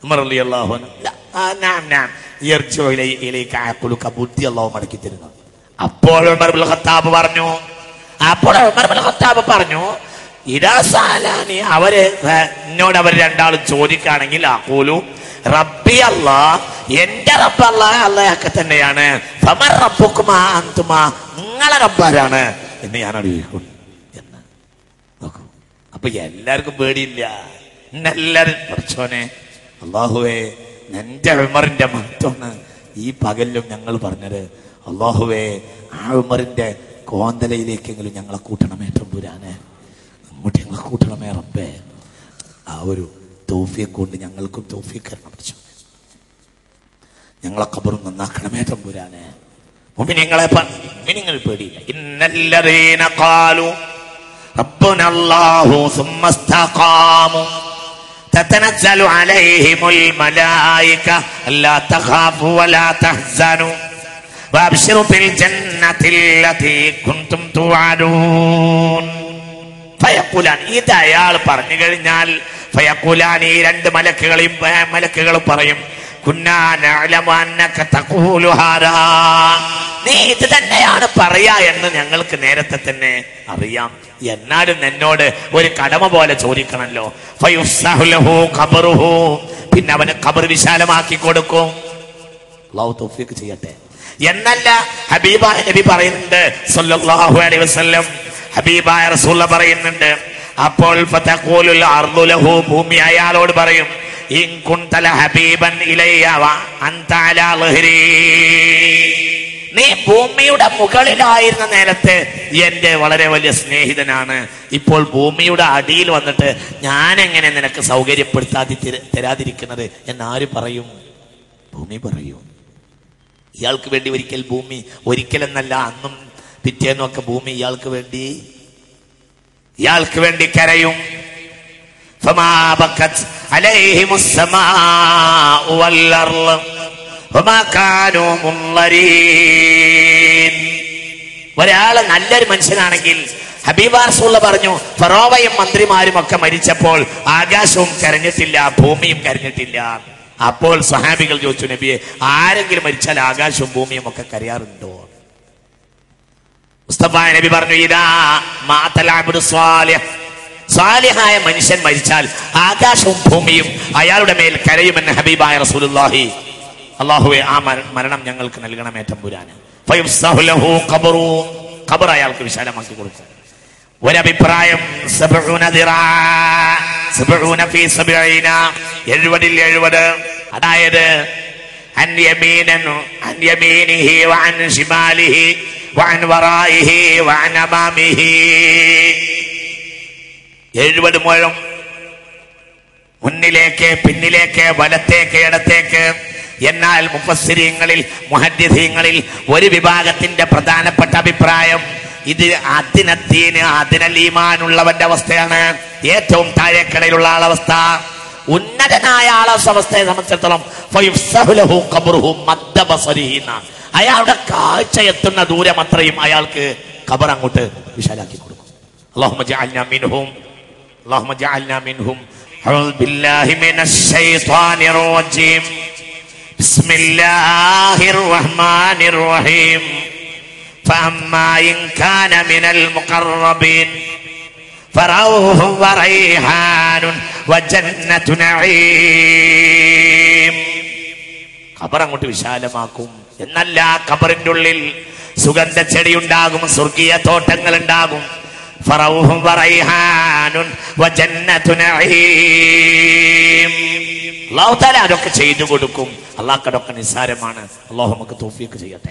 ഉമർ റളിയല്ലാഹു അൻഹു "ല, ആ, നഅം, നഅം. യർജിഉ ഇലൈ- ഇലൈക അഖ്ലുക." ബുദ്ധി അള്ളാഹു മടക്കി തരുന്നു അപ്പോൾ ഉമർ ബിൻ ഖത്താബ് പറഞ്ഞു അപ്പോൾ ഉമർ ബിൻ ഖത്താബ് പറഞ്ഞു ഇതാ സാലാനി അവര് ഏ, എന്നോട് അവർ രണ്ടാളും ചോദിക്കുകയാണെങ്കിൽ അഖൂലു റബ്ബി അല്ലാ എന്റെ റബ്ബ് അല്ലാ അള്ളയൊക്കെ തന്നെയാണ് ഫമർ റബ്ബുക്കുമാ അന്തുമാ നിങ്ങളെ റബ്ബാരാണ് എന്ന് ഞാൻ അറിയിക്കും എന്ന് നോക്കൂ അപ്പൊ എല്ലാവർക്കും പേടിയില്ല എല്ലാരും പഠിച്ചോനെ അള്ളാഹുവേ എന്റെ ഉമറിന്റെ മഹത്വമാണ് ഈ പകലിലും ഞങ്ങൾ പറഞ്ഞത് അള്ളാഹുവേ ആ ഉമറിന്റെ കോന്തലയിലേക്കെങ്കിലും ഞങ്ങളെ കൂട്ടണമേ തമ്പുരാനെ അങ്ങോട്ട് ഞങ്ങളെ കൂട്ടണമേ റബ്ബേ ആ ഒരു തോഫിയെ കൊണ്ട് ഞങ്ങൾക്കും തോഫിയെ കരണം പഠിച്ചു ഞങ്ങളെ കബറും നന്നാക്കണമേ തമ്പുരാനെ മുമിനിങ്ങളെ മുമിനിങ്ങൾ പേടിയില്ല ഇന്നല്ലതീന കാലു ربنا الله ثم استقاموا تتنزل عليهم الملائكة ألا تخافوا ولا تحزنوا وأبشروا بالجنة التي كنتم توعدون ഫയക്കുലാൻ ഇത് അയാൾ പറഞ്ഞു കഴിഞ്ഞാൽ ഫയക്കുലാൻ ഈ രണ്ട് മലക്കുകളെയും ഏ, മലക്കുകൾ പറയും കുന്നാ നഅലമു അന്നക തഖൂലു ഹാദാ. നീ ഇത് തന്നെയാണ് പറയാ എന്ന് ഞങ്ങൾക്ക് നേരത്തെ തന്നെ അറിയാം എന്നാലും എന്നോട് ഒരു കടമ പോലെ ചോദിക്കണല്ലോ ഫയുഫ്സഹു ലഹു ഖബറുഹു. പിന്നെ അവന് ഖബർ വിശാലമാക്കി കൊടുക്കും അള്ളാഹു തൗഫീഖ് ചെയ്യട്ടെ എന്നല്ല ഹബീബായ നബി പറയുന്നുണ്ട് സല്ലല്ലാഹു അലൈഹി വസല്ലം ഹബീബായ റസൂല പറയുന്നുണ്ട് അപ്പോൾ ഫതഖൂലുൽ അർദു ലഹു ഭൂമി അയാളോട് പറയും ഇൻ കുൻതല ഹബീബൻ ഇലയ്യ വ അൻത അലാ ളഹ്രി നീ ഭൂമിയുടെ മുകളിലായിരുന്ന നേരത്തെ എന്റെ വളരെ വലിയ സ്നേഹിതനാണ് ഇപ്പോൾ ഭൂമിയുടെ അടിയിൽ വന്നിട്ട് ഞാൻ എങ്ങനെ നിനക്ക് സൗകര്യപ്പെടുത്താതി തരാതിരിക്കുന്നത് എന്നാര് പറയും ഭൂമി പറയൂ ഇയാൾക്ക് വേണ്ടി ഒരിക്കൽ ഭൂമി ഒരിക്കലെന്നല്ല അന്നും പിറ്റേന്നൊക്കെ ഭൂമി ഇയാൾക്ക് വേണ്ടി ഇയാൾക്ക് വേണ്ടി കരയും فما بكت عليهم السماء والأرض وما كانوا منظرين ഒരാള് നല്ലൊരു മനുഷ്യനാണെങ്കിൽ ഹബീബാർസുള്ള പറഞ്ഞു ഫറോവയും മന്ത്രിമാരും ഒക്കെ മരിച്ചപ്പോൾ ആകാശവും കരഞ്ഞിട്ടില്ല ഭൂമിയും കരഞ്ഞിട്ടില്ല അപ്പോൾ സഹാബികൾ ചോദിച്ചു നബിയെ ആരെങ്കിലും മരിച്ചാൽ ആകാശവും ഭൂമിയും ഒക്കെ കരയാറുണ്ടോ മുസ്തഫ നബി പറഞ്ഞു ഇതാ മാതൽ അബ്ദു സ്വാലിഹ് സ്വാലിഹായ മനുഷ്യൻ മരിച്ചാൽ ആകാശവും ഭൂമിയും അയാളുടെ മേൽ കരയുമെന്ന് ഹബീബായ റസൂലുള്ളാഹി അള്ളാഹുവെ ആ മര- മരണം ഞങ്ങൾക്ക് നൽകണമേ തമ്പുരാന് ഫയുഫ്സഹു ലഹു ഖബറു. ഖബർ അയാൾക്ക് വിശാലമാക്കി കൊടുക്കും ഒരഭിപ്രായം സബഊന ദിറാ. സബഊന ഫീ സബഈന. എഴുപതിൽ എഴുപത് അതായത് عن يمين عن يمينه وعن شماله وعن ورائه وعن أمامه എഴുപത് മുഴം മുന്നിലേക്ക് പിന്നിലേക്ക് വലത്തേക്ക് ഇടത്തേക്ക് എന്നാൽ മുഫസ്സിരിങ്ങളിൽ മുഹദ്ദിഥീങ്ങളിൽ ഒരു വിഭാഗത്തിന്റെ പ്രധാനപ്പെട്ട അഭിപ്രായം ഇത് അതിനത്തീന് അതിനൽ ഈമാനുള്ളവന്റെ അവസ്ഥയാണ് ഏറ്റവും താഴേക്കടയിലുള്ള ആളവസ്ഥ ഉന്നതനായ ആളവസ്ഥ അവസ്ഥയെ സംബന്ധിച്ചിടത്തോളം ഫയുഫ്സഹു ലഹു ഖബ്റുഹു മദ്ദ ബസരിഹി എന്നാണ്. അയാളുടെ കാഴ്ച എത്തുന്ന ദൂരം അത്രയും അയാൾക്ക് ഖബർ അങ്ങോട്ട് വിശാലാക്കി കൊടുക്കും اللهم اجعلنا منهم اللهم اجعلنا منهم أعوذ بالله من الشيطان الرجيم بسم الله الرحمن الرحيم فأما إن كان من المقربين فروح وريحان وجنة نعيم ഖബർ അങ്ങോട്ട് വിശാലമാക്കും എന്നല്ല ഖബറിന്റെ ഉള്ളിൽ സുഗന്ധ ചെടി ഉണ്ടാകും സ്വർഗീയ തോട്ടങ്ങൾ ഉണ്ടാകും ഫറൗഹും വറൈഹാനുൻ വജന്നത്തു നഈം. അല്ലാഹു തആല അതൊക്കെ ചെയ്തു കൊടുക്കും അള്ളാഹ് അതൊക്കെ നിസ്സാരമാണ് അള്ളാഹു നമുക്ക് തോഫിയൊക്കെ ചെയ്യട്ടെ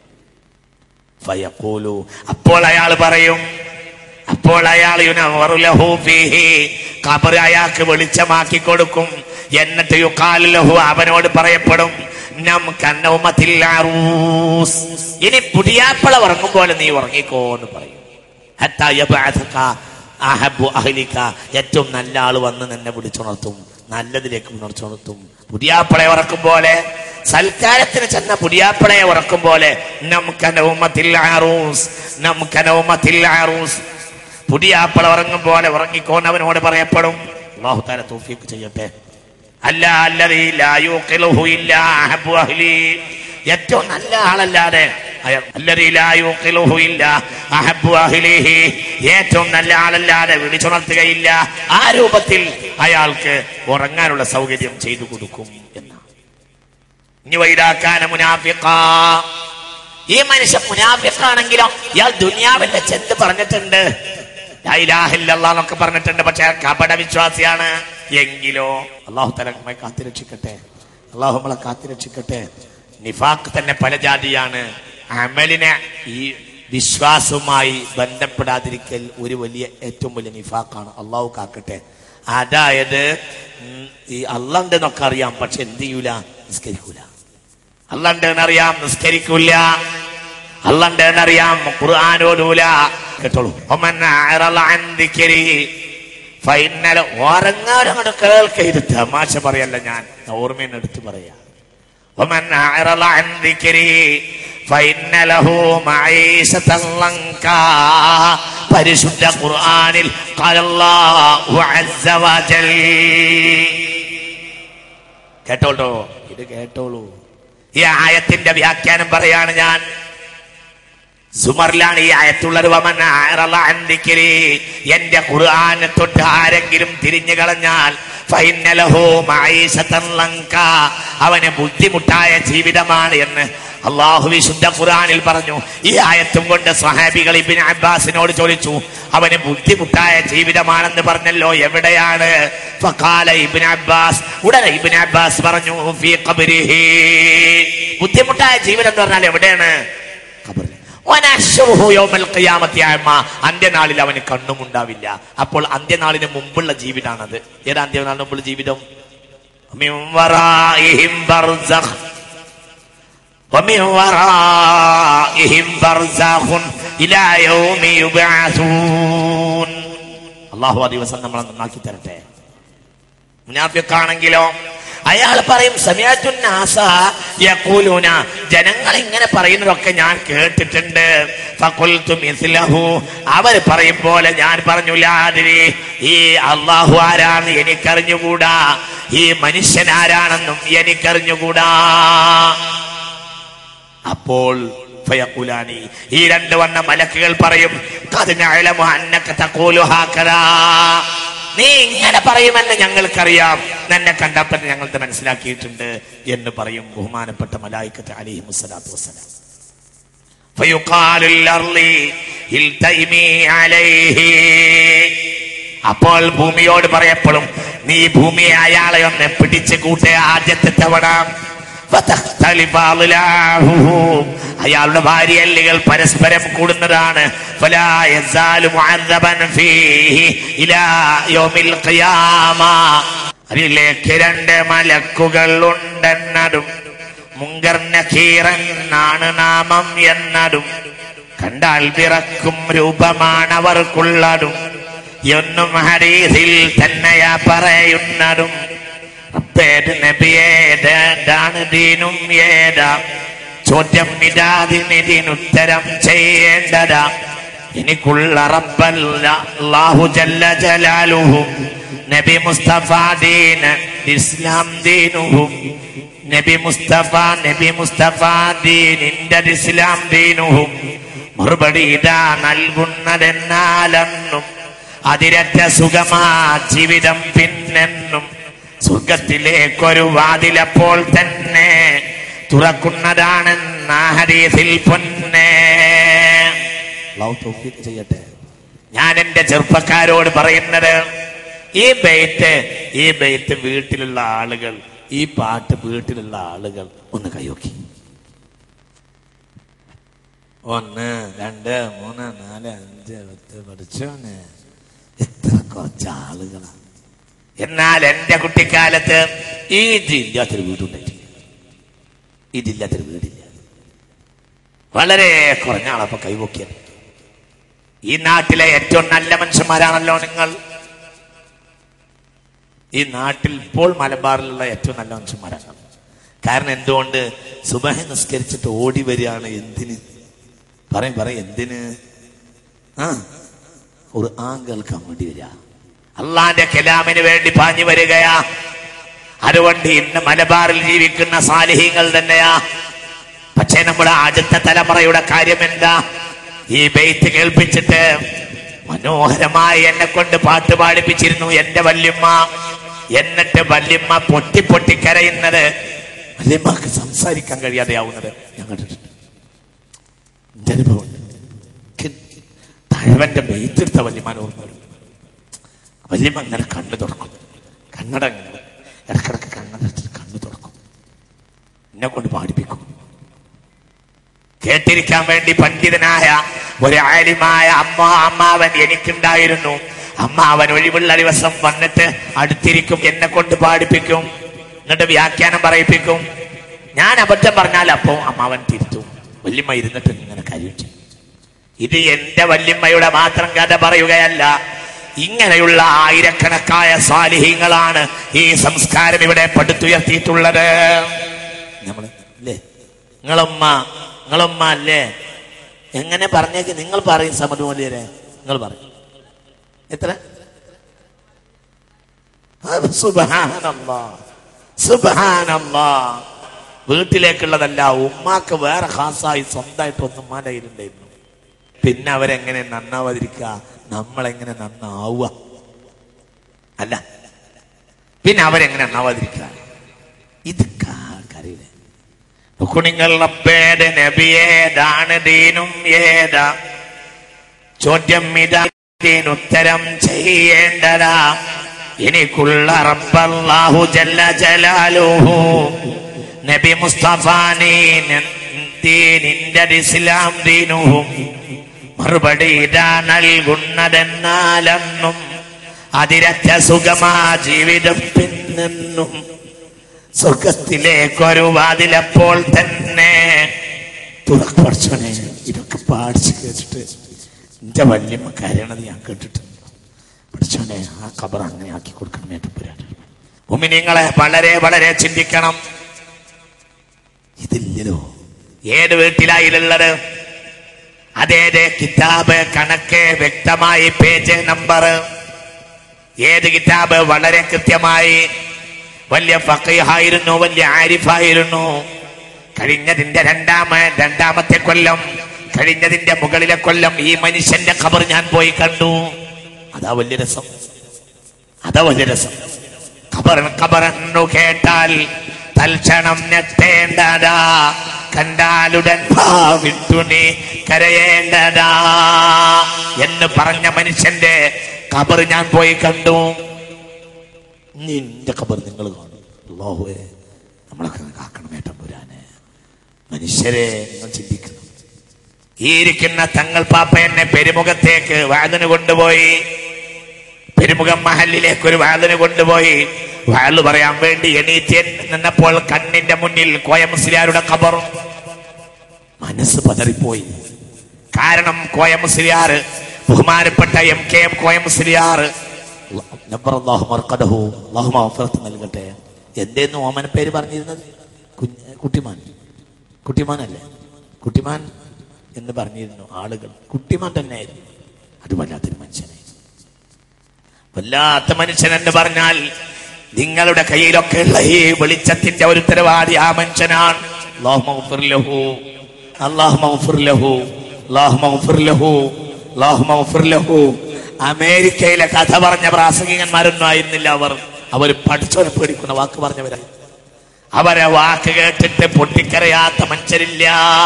ഫയഖൂലു അപ്പോൾ അയാൾ പറയും അപ്പോൾ അയാൾ യുനവറു ലഹു ഫീഹി ഖബർ അയാൾക്ക് വെളിച്ചമാക്കി കൊടുക്കും എന്നിട്ട് യുഖാലു ലഹു അവനോട് പറയപ്പെടും നം കന്നൗമത്തിൽ അറൂസ് ഇനി പുതിയാപ്പള ഉറങ്ങും പോലെ നീ ഉറങ്ങിക്കോ എന്ന് പറയും ഹത്താ യബ്അഥക അഹബ്ബു അഹ്ലിക ഏറ്റവും നല്ല ആള് വന്ന് നിന്നെ പിടിച്ചുണർത്തും നല്ലതിലേക്ക് ഉണർച്ചുണർത്തും പുതിയാപ്പളെ ഉറക്കും പോലെ സൽക്കാരത്തിന് ചെന്ന പുതിയാപ്പളയെ ഉറക്കും പോലെ നമുക്കനൗമത്തിൽ ആറൂസ് നമുക്കനൗമത്തിൽ ആറൂസ് പുതിയാപ്പള ഉറങ്ങും പോലെ ഉറങ്ങിക്കോന്ന് അവനോട് പറയപ്പെടും അള്ളാഹു താല തൗഫീഖ് ചെയ്യട്ടെ അല്ല അല്ലതീ ലാ യൂഖിലുഹു ഇല്ലാ അഹബ്ബു അഹ്ലി ഏറ്റവും നല്ല ആളല്ലാതെ അയ- അല്ലതീ ലാ യൂഖിലുഹു ഇല്ലാ അഹബ്ബു അഹ്ലിഹി ഏറ്റവും നല്ല ആളല്ലാതെ വിളിച്ചുണർത്തുകയില്ല ആ രൂപത്തിൽ അയാൾക്ക് ഉറങ്ങാനുള്ള സൗകര്യം ചെയ്തു കൊടുക്കും എന്നാണ് ഇനി വൈരാക്കാന മുനാഫിഖാ ഈ മനുഷ്യൻ മുനാഫിഖാണെങ്കിലോ ഇയാൾ ദുനിയാവിന്റെ ചെന്ത് പറഞ്ഞിട്ടുണ്ട് ലാ ഇലാഹ ഇല്ലല്ലാഹ് എന്നൊക്കെ പറഞ്ഞിട്ടുണ്ട് പക്ഷെ അയാൾ കപട വിശ്വാസിയാണ് എങ്കിലോ അള്ളാഹു തല നമ്മെ കാത്തിരക്ഷിക്കട്ടെ അള്ളാഹു നമ്മളെ കാത്തിരക്ഷിക്കട്ടെ നിഫാഖ് തന്നെ പല ജാതിയാണ് അമലിനെ ഈ വിശ്വാസവുമായി ബന്ധപ്പെടാതിരിക്കൽ ഒരു വലിയ ഏറ്റവും വലിയ നിഫാഖാണ് അള്ളാഹു കാക്കട്ടെ അതായത് ഉം, ഈ അള്ളണ്ട് എന്നൊക്കെ അറിയാം പക്ഷെ എന്ത് ചെയ്യൂല നിസ്കരിക്കൂല അള്ളണ്ട് എന്നറിയാം നിസ്കരിക്കൂല അള്ളണ്ട് എന്നറിയാം ഖുർആൻ ഓതൂല കേട്ടോളൂ ഒമൻ അഅറള അൻ ദിക്രി ഫൈനൽ ഉറങ്ങാനങ്ങോട്ട് കേൾക്ക ഇത് തമാശ പറയല്ല ഞാൻ ഓർമ്മയെന്ന് എടുത്ത് പറയാ ഒമൻ അഅറള അൻ ദിക്രി ഫൈന ലഹു മഈശത ലങ്കാ പരിശുദ്ധ ഖുർആനിൽ ഖാലല്ലാഹു അസ്സ വജൽ കേട്ടോളൂ ഇത് കേട്ടോളൂ ഈ ആയത്തിന്റെ വ്യാഖ്യാനം പറയാണ് ഞാൻ സുമറിലാണ് ഈ ആയത്തുള്ളത് വമൻ അഅറള അൻ ദിക്രി. എന്റെ ഖുർആനെ തൊട്ട് ആരെങ്കിലും തിരിഞ്ഞു കളഞ്ഞാൽ ഫഇന്ന ലഹു മഈശതൻ ലങ്കാ. അവന് ബുദ്ധിമുട്ടായ ജീവിതമാണ് എന്ന് അള്ളാഹു വിശുദ്ധ ഖുർആനിൽ പറഞ്ഞു ഈ ആയത്തും കൊണ്ട് സ്വഹാബികൾ ഇബിൻ അബ്ബാസിനോട് ചോദിച്ചു അവന് ബുദ്ധിമുട്ടായ ജീവിതമാണെന്ന് പറഞ്ഞല്ലോ എവിടെയാണ് ഫഖാല ഇബ്ൻ അബ്ബാസ് ഉടനെ ഇബ്ൻ അബ്ബാസ് പറഞ്ഞു ഫീ ഖബ്രിഹി ബുദ്ധിമുട്ടായ ജീവിതം എന്ന് പറഞ്ഞാൽ എവിടെയാണ് ഖബറിൽ വനഹ്ശുറുഹു യൗമൽ ഖിയാമത്തി അഅ്മ. അന്ത്യനാളിൽ അവന് കണ്ണും ഉണ്ടാവില്ല അപ്പോൾ അന്ത്യനാളിന് മുമ്പുള്ള ജീവിതമാണത് ഏതാ അന്ത്യനാളിന് മുമ്പുള്ള ജീവിതം മിൻ വറാഇഹിം ബർസഖ് ومن ورائهم برزخ إلى يوم يبعثون അള്ളാഹു ആ ദിവസം നമ്മളെ നന്നാക്കി തരട്ടെ മുനാഫിക്കാണെങ്കിലോ അയാൾ പറയും സമയത്തുന്നാസ യഖൂലൂന ജനങ്ങൾ ഇങ്ങനെ പറയുന്നതൊക്കെ ഞാൻ കേട്ടിട്ടുണ്ട് ഫഖുൽതു മിസ്ലഹു അവർ പറയും പോലെ ഞാൻ പറഞ്ഞു ലാദിരി ഈ അള്ളാഹു ആരാന്ന് എനിക്കറിഞ്ഞുകൂടാ ഈ മനുഷ്യൻ ആരാണെന്നും എനിക്കറിഞ്ഞുകൂടാ അപ്പോൾ ഫയഖുലാനി ഈ രണ്ട് വന്ന മലക്കുകൾ പറയും "ഖദ് നഅലമു അന്നക തഖൂലു ഹാക്കദാ." നീ ഇങ്ങനെ പറയുമെന്ന് ഞങ്ങൾക്കറിയാം നിന്നെ കണ്ടപ്പോൾ ഞങ്ങൾ ഇത് മനസ്സിലാക്കിയിട്ടുണ്ട് എന്ന് പറയും ബഹുമാനപ്പെട്ട മലായിക്കത്ത് അലിഹി മുസ്സലാത്തു വസ്സലാം ഫയുഖാലു ലർളി ഇൽതൈമി അലൈഹി അപ്പോൾ ഭൂമിയോട് പറയപ്പെടും നീ ഭൂമിയെ അയാളെ ഒന്ന് പിടിച്ചു കൂട്ടേ ആദ്യത്തെ തവണ ഫതഖ്തലിഫ അളലാഹുഹു. അയാളുടെ ഭാര്യയല്ലുകൾ പരസ്പരം കൂടുന്നതാണ് ഫലാ യസാലു മുഅദ്ദബൻ ഫീഹി ഇലാ യൗമിൽ ഖിയാമ അതിലേക്ക് രണ്ട് മലക്കുകൾ ഉണ്ടെന്നതും മുങ്കർ നഖീറെന്നാണ് നാമം എന്നതും കണ്ടാൽ വിറക്കും രൂപമാണവർക്കുള്ളതും എന്നും ഹരീതിൽ തന്നെയാ പറയുന്നതും റബ്ബേത് നബിയേതാണ് ദീനും ഏതാ ചോദ്യം ഇതാതിനിതിനുത്തരം ചെയ്യേണ്ടതാ എനിക്കുള്ള റബ്ബല്ല അല്ലാഹു ജല്ല ജലാലുഹു നബി മുസ്തഫ ദീന ഇസ്ലാം ദീനുഹു നബി മുസ്തഫ നബി മുസ്തഫ ദീനിന്റെ ഇസ്ലാം ദീനുഹു മറുപടി ഇതാ നൽകുന്നതെന്നാലെന്നും അതിരറ്റ സുഖമാ ജീവിതം പിന്നെന്നും സ്വർഗത്തിലേക്കൊരു വാതിലപ്പോൾ തന്നെ തുറക്കുന്നതാണെന്ന ഹരീസിൽ പൊന്നെ അള്ളാഹു തൗഫീഖ് ചെയ്യട്ടെ ഞാൻ എന്റെ ചെറുപ്പക്കാരോട് പറയുന്നത് ഈ ബെയ്ത്ത് ഈ ബെയ്ത്ത് വീട്ടിലുള്ള ആളുകൾ ഈ പാട്ട് വീട്ടിലുള്ള ആളുകൾ ഒന്ന് കൈയൊക്കി ഒന്ന് രണ്ട് മൂന്ന് നാല് അഞ്ച് പത്ത് പഠിച്ചോന് എത്ര കുറച്ച് ആളുകളാണ് എന്നാൽ എന്റെ കുട്ടിക്കാലത്ത് ഈ ഇതില്ലാത്തൊരു വീടുണ്ടായിട്ടില്ല ഇതില്ലാത്തൊരു വീടില്ല വളരെ കുറഞ്ഞ ആളപ്പൊ കൈവക്കിയത് ഈ നാട്ടിലെ ഏറ്റവും നല്ല മനുഷ്യന്മാരാണല്ലോ നിങ്ങൾ ഈ നാട്ടിൽ ഇപ്പോൾ മലബാറിലുള്ള ഏറ്റവും നല്ല മനുഷ്യന്മാരാണ് കാരണം എന്തുകൊണ്ട് സുബഹ നിസ്കരിച്ചിട്ട് ഓടി വരികയാണ് എന്തിന് പറയും പറയും എന്തിന് ആ ഒരു ആ കേൾക്കാൻ വേണ്ടി വരിക അള്ളാന്റെ കലാമിന് വേണ്ടി പാഞ്ഞു വരികയാ അതുകൊണ്ട് ഇന്ന് മലബാറിൽ ജീവിക്കുന്ന സാലിഹ്യങ്ങൾ തന്നെയാ പക്ഷേ നമ്മുടെ ആദ്യത്തെ തലമുറയുടെ കാര്യം എന്താ ഈ ബെയ്ത്ത് കേൾപ്പിച്ചിട്ട് മനോഹരമായി എന്നെ കൊണ്ട് പാട്ട് പാടിപ്പിച്ചിരുന്നു എന്റെ വല്യമ്മ എന്നിട്ട് വല്യമ്മ പൊട്ടി പൊട്ടി കരയുന്നത് വല്യമ്മക്ക് സംസാരിക്കാൻ കഴിയാതെയാവുന്നത് ഞാൻ കണ്ടിട്ടുണ്ട് എന്റെ അനുഭവം തഴവന്റെ ബെയ്ത്തെടുത്ത വല്യമാൻ ഓർമ്മ വരും വല്യമ്മ ഇങ്ങനെ കണ്ണു തുറക്കും കണ്ണട ഇങ്ങനെ ഇടക്കിടക്ക് കണ്ണടച്ചിട്ട് കണ്ണു തുറക്കും എന്നെ കൊണ്ട് പാടിപ്പിക്കും കേട്ടിരിക്കാൻ വേണ്ടി പണ്ഡിതനായ ഒരു ആലിമായ അമ്മ അമ്മാവൻ എനിക്കുണ്ടായിരുന്നു അമ്മാവൻ ഒഴിവുള്ള ദിവസം വന്നിട്ട് അടുത്തിരിക്കും എന്നെ കൊണ്ട് പാടിപ്പിക്കും എന്നിട്ട് വ്യാഖ്യാനം പറയിപ്പിക്കും ഞാൻ അബദ്ധം പറഞ്ഞാൽ അപ്പോ അമ്മാവൻ തിരുത്തും വല്യമ്മ ഇരുന്നിട്ട് ഇങ്ങനെ കരയിച്ചു ഇത് എന്റെ വല്യമ്മയുടെ മാത്രം കഥ പറയുകയല്ല ഇങ്ങനെയുള്ള ആയിരക്കണക്കായ സ്വാലിഹ്യങ്ങളാണ് ഈ സംസ്കാരം ഇവിടെ പടുത്തുയർത്തിയിട്ടുള്ളത് നമ്മള് അല്ലേ നിങ്ങളുമ്മ നിങ്ങളുമ്മ അല്ലേ എങ്ങനെ പറഞ്ഞേക്ക് നിങ്ങൾ പറയും സമത് മോലിയരെ നിങ്ങൾ പറയും എത്ര അത് സുബ്ഹാനല്ലാ. സുബ്ഹാനല്ലാ. വീട്ടിലേക്കുള്ളതല്ല ഉമ്മാക്ക് വേറെ ഖാസായി സ്വന്തമായിട്ട് ഒന്നും മാലയിരുണ്ടായിരുന്നു പിന്നെ അവരെങ്ങനെ നന്നാവാതിരിക്കുക നമ്മളെങ്ങനെ നന്നാവുക അല്ല പിന്നെ അവരെങ്ങനെ നന്നാവാതിരിക്കുക ഇത് ആൾക്കറിയില്ല നിങ്ങൾ റബ്ബേടെ നബിയേതാണ് ദീനും ഏതാ ചോദ്യം ഇതാനുത്തരം ചെയ്യേണ്ടതാ എനിക്കുള്ള റബ്ബല്ലാഹു ജല്ല ജലാലുഹു നബി മുസ്തഫാനീ ദീനിന്റെ ഇസ്ലാം ദീനുഹും മറുപടി ഇതാ നൽകുന്നതെന്നാലെന്നും അതിരറ്റ സുഖമാ ജീവിതം പിന്നെന്നും സ്വർഗത്തിലേക്കൊരു വാതിലപ്പോൾ തന്നെ തുറക്കടച്ചോനെ ഇതൊക്കെ പാടിച്ച് കേട്ടിട്ട് എന്റെ വല്യമ്മ കരയണത് ഞാൻ കേട്ടിട്ടുണ്ട് പഠിച്ചോനെ ആ കബർ അങ്ങനെ ആക്കി കൊടുക്കണം ഏറ്റപ്പുരാൻ ഉമിനിങ്ങളെ വളരെ വളരെ ചിന്തിക്കണം ഇതില്ലല്ലോ ഏത് വീട്ടിലായിലുള്ളത് അതേത് കിതാബ് കണക്ക് വ്യക്തമായി പേജ് നമ്പർ ഏത് കിതാബ് വളരെ കൃത്യമായി വലിയ ഫക്കീഹായിരുന്നു വലിയ ആരിഫായിരുന്നു കഴിഞ്ഞതിന്റെ രണ്ടാമ രണ്ടാമത്തെ കൊല്ലം കഴിഞ്ഞതിന്റെ മുകളിലെ കൊല്ലം ഈ മനുഷ്യന്റെ ഖബർ ഞാൻ പോയി കണ്ടു അതാ വലിയ രസം അതാ വലിയ രസം ഖബർ ഖബറെന്നു കേട്ടാൽ തൽക്ഷണം ഞെട്ടേണ്ടതാ കണ്ടാലുടൻ ഭാവിട്ടു നീ കരയേണ്ടതാ എന്ന് പറഞ്ഞ മനുഷ്യന്റെ ഖബർ ഞാൻ പോയി കണ്ടു നിന്റെ ഖബർ നിങ്ങൾ കാണും അല്ലാഹുവേ നമ്മളൊക്കെ കാക്കണം ഏട്ടമ്പുരാനെ മനുഷ്യരെ നിങ്ങൾ ചിന്തിക്കണം ഈ ഇരിക്കുന്ന തങ്ങൾ പാപ്പ എന്നെ പെരുമുഖത്തേക്ക് വാതിന് കൊണ്ടുപോയി പെരുമുഖം മഹലിലേക്ക് ഒരു വാതിന് കൊണ്ടുപോയി വാള് പറയാൻ വേണ്ടി എണീറ്റ് നിന്നപ്പോൾ കണ്ണിന്റെ മുന്നിൽ കോയ മുസ്ലിയാരുടെ ഖബറും മനസ്സ് പതറിപ്പോയി കാരണം കോയ മുസ്ലിയാർ ബഹുമാനപ്പെട്ട M K M Koya Musliyar number Allahu മർക്കദഹു അള്ളാഹു മഗ്ഫിറത്ത് നൽകട്ടെ എന്തേന്ന് ഓമന പേര് പറഞ്ഞിരുന്നത് കുഞ്ഞ് കുട്ടിമാൻ കുട്ടിമാനല്ലേ കുട്ടിമാൻ എന്ന് പറഞ്ഞിരുന്നു ആളുകൾ കുട്ടിമാൻ തന്നെയായിരുന്നു അത് വല്ലാത്തൊരു മനുഷ്യനെ വല്ലാത്ത മനുഷ്യൻ എന്ന് പറഞ്ഞാൽ നിങ്ങളുടെ കയ്യിലൊക്കെ ഉള്ള ഈ വെളിച്ചത്തിന്റെ ഒരു ഉത്തരവാദി ആ മനുഷ്യനാണ് അല്ലാഹു മഗ്ഫിർ ലഹു അല്ലാഹു മഗ്ഫിർ ലഹു അല്ലാഹു മഗ്ഫിർ ലഹു അല്ലാഹു മഗ്ഫിർ ലഹു അമേരിക്കയിലെ കഥ പറഞ്ഞ പ്രാസംഗികന്മാരൊന്നും ആയിരുന്നില്ല അവർ അവർ പഠിച്ചവരെ പേടിക്കുന്ന വാക്ക് പറഞ്ഞവരാ അവരെ വാക്ക് കേട്ടിട്ട് പൊട്ടിക്കരയാത്ത മനുഷ്യരില്ല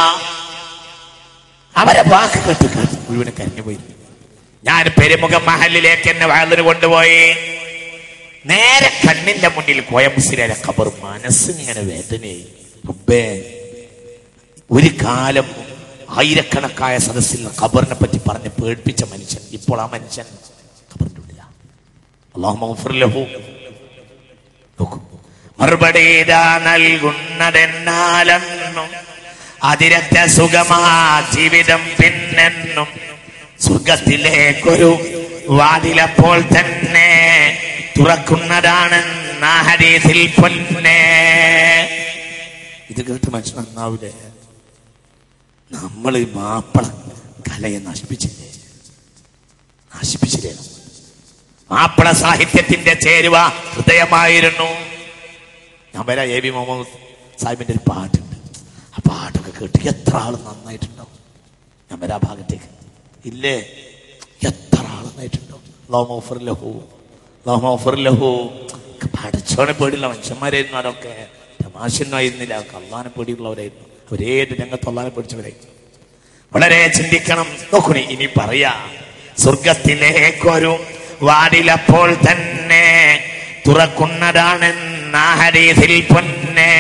അവരെ വാക്ക് കേട്ട് കേട്ട് മുഴുവനെ കരഞ്ഞുപോയി ഞാൻ പെരുമുഖ മഹലിലേക്ക് എന്നെ വാതിന് കൊണ്ടുപോയി നേരെ കണ്ണിന്റെ മുന്നിൽ കോയമുസിലെ ഖബർ മനസ്സിങ്ങനെ വേദനയായി റബ്ബേ ഒരു കാലം ആയിരക്കണക്കായ സദസ്സിൽ ഖബറിനെ പറ്റി പറഞ്ഞ് പേടിപ്പിച്ച മനുഷ്യൻ ഇപ്പോൾ ആ മനുഷ്യൻ ഖബറിന്റെ ഉള്ളിലാണ് അള്ളാഹു മഗ്ഫിർ ലഹു നോക്കൂ മറുപടി ഇതാ നൽകുന്നതെന്നാലെന്നും അതിരറ്റ സുഖമാ ജീവിതം പിന്നെന്നും സ്വർഗത്തിലേക്കൊരു വാതിലപ്പോൾ തന്നെ തുറക്കുന്നതാണ് ഹരീതിൽ പൊന്നെ ഇത് കേട്ട് മനുഷ്യൻ നന്നാവില്ലേ നമ്മൾ ഈ മാപ്പിള കലയെ നശിപ്പിച്ചില്ലേ നശിപ്പിച്ചില്ലേ നമ്മൾ? മാപ്പിള സാഹിത്യത്തിന്റെ ചേരുവ ഹൃദയമായിരുന്നു ഞാൻ വരാം എ ബി മുഹമ്മദ് സാഹിബിന്റെ ഒരു പാട്ടുണ്ട് ആ പാട്ടൊക്കെ കേട്ട് എത്ര ആൾ നന്നായിട്ടുണ്ടാവും ഞാൻ വരാം ആ ഭാഗത്തേക്ക് ഇല്ലേ എത്ര ആൾ നന്നായിട്ടുണ്ടാവും ലോമ ഓഫർ ലഹു ലോമ ഓഫർ ലഹു പഠിച്ചോനെ പേടിയുള്ള മനുഷ്യന്മാരായിരുന്നു അതൊക്കെ തമാശനായിരുന്നില്ല കള്ളാനെ പേടിയുള്ളവരായിരുന്നു അവരേത് രംഗത്ത് അള്ളാനെ പേടിച്ചവരായിരുന്നു വളരെ ചിന്തിക്കണം നോക്കുണി ഇനി പറയാ സ്വർഗത്തിലേക്കൊരു വാതിലപ്പോൾ തന്നെ തുറക്കുന്നതാണെന്ന ഹരീതിൽ പൊന്നെ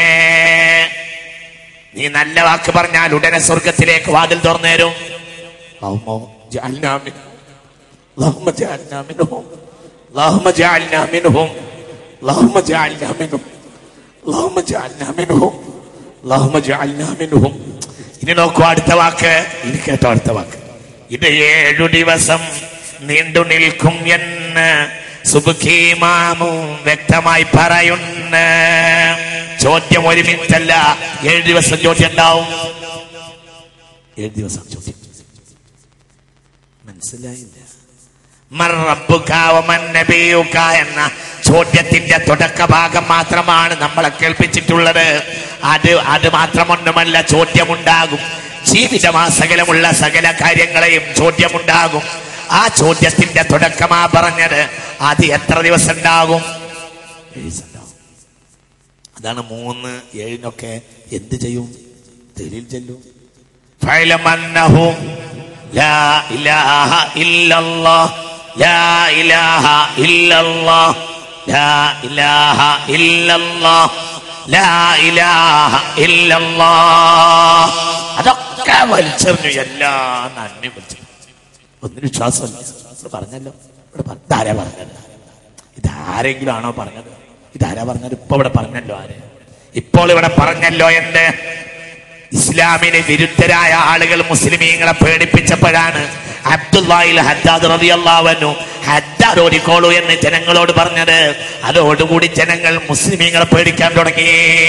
നീ നല്ല വാക്ക് പറഞ്ഞാൽ ഉടനെ സ്വർഗത്തിലേക്ക് വാതിൽ തുറന്നേരും اللهم اجعلنا منهم اللهم اجعلنا منهم اللهم اجعلنا منهم اللهم اجعلنا منهم اللهم اجعلنا منهم اللهم اجعلنا منهم ഇനി നോക്കൂ അടുത്ത വാക്ക് ഇനി കേട്ടോ അടുത്ത വാക്ക് ഇത് ഏഴു ദിവസം നീണ്ടു നിൽക്കും എന്ന് സുബുഖീമാമും വ്യക്തമായി പറയുന്നു ചോദ്യം ഒരു മിനിറ്റ് അല്ല ഏഴ് ദിവസം ചോദ്യം ഉണ്ടാവും ഏഴ് ദിവസം ചോദ്യം മനസ്സിലായില്ല മർ റബ്ബുക വമൻ നബിയുക എന്ന ചോദ്യത്തിന്റെ തുടക്ക ഭാഗം മാത്രമാണ് നമ്മളെ കേൾപ്പിച്ചിട്ടുള്ളത് അത് അത് മാത്രമൊന്നുമല്ല ചോദ്യമുണ്ടാകും ജീവിതമാ സകലമുള്ള സകല കാര്യങ്ങളെയും ചോദ്യമുണ്ടാകും ആ ചോദ്യത്തിന്റെ തുടക്കമാ പറഞ്ഞത് അത് എത്ര ദിവസം ഉണ്ടാകും ഏഴ് ദിവസം ഉണ്ടാകും അതാണ് മൂന്ന് ഏഴിനൊക്കെ എന്ത് ചെയ്യും തെളിയിൽ ചെല്ലും فاعلم أنه لا إله إلا الله لا إله إلا الله لا إله إلا الله لا إله إلا الله അതൊക്കെ വലിച്ചെറിഞ്ഞു എല്ലാ നന്മയും വലിച്ചു ഒന്നിനും വിശ്വാസമല്ല ഇവിടെ പറഞ്ഞല്ലോ ഇവിടെ പറ- ഇതാരാ പറഞ്ഞത് ഇതാരെങ്കിലും ആണോ പറഞ്ഞത് ഇതാരാ പറഞ്ഞത് ഇപ്പൊ ഇവിടെ പറഞ്ഞല്ലോ ആര് ഇപ്പോൾ ഇവിടെ പറഞ്ഞല്ലോ എന്ത് ഇസ്ലാമിന് വിരുദ്ധരായ ആളുകൾ മുസ്ലിമീങ്ങളെ പേടിപ്പിച്ചപ്പോഴാണ് അബ്ദുല്ലാഹിൽ ഹദ്ദാദ് റളിയല്ലാഹു ഹദ്ദാദ് ഓടിക്കോളൂ എന്ന് ജനങ്ങളോട് പറഞ്ഞത് അതോടുകൂടി ജനങ്ങൾ മുസ്ലിമീങ്ങളെ പേടിക്കാൻ തുടങ്ങി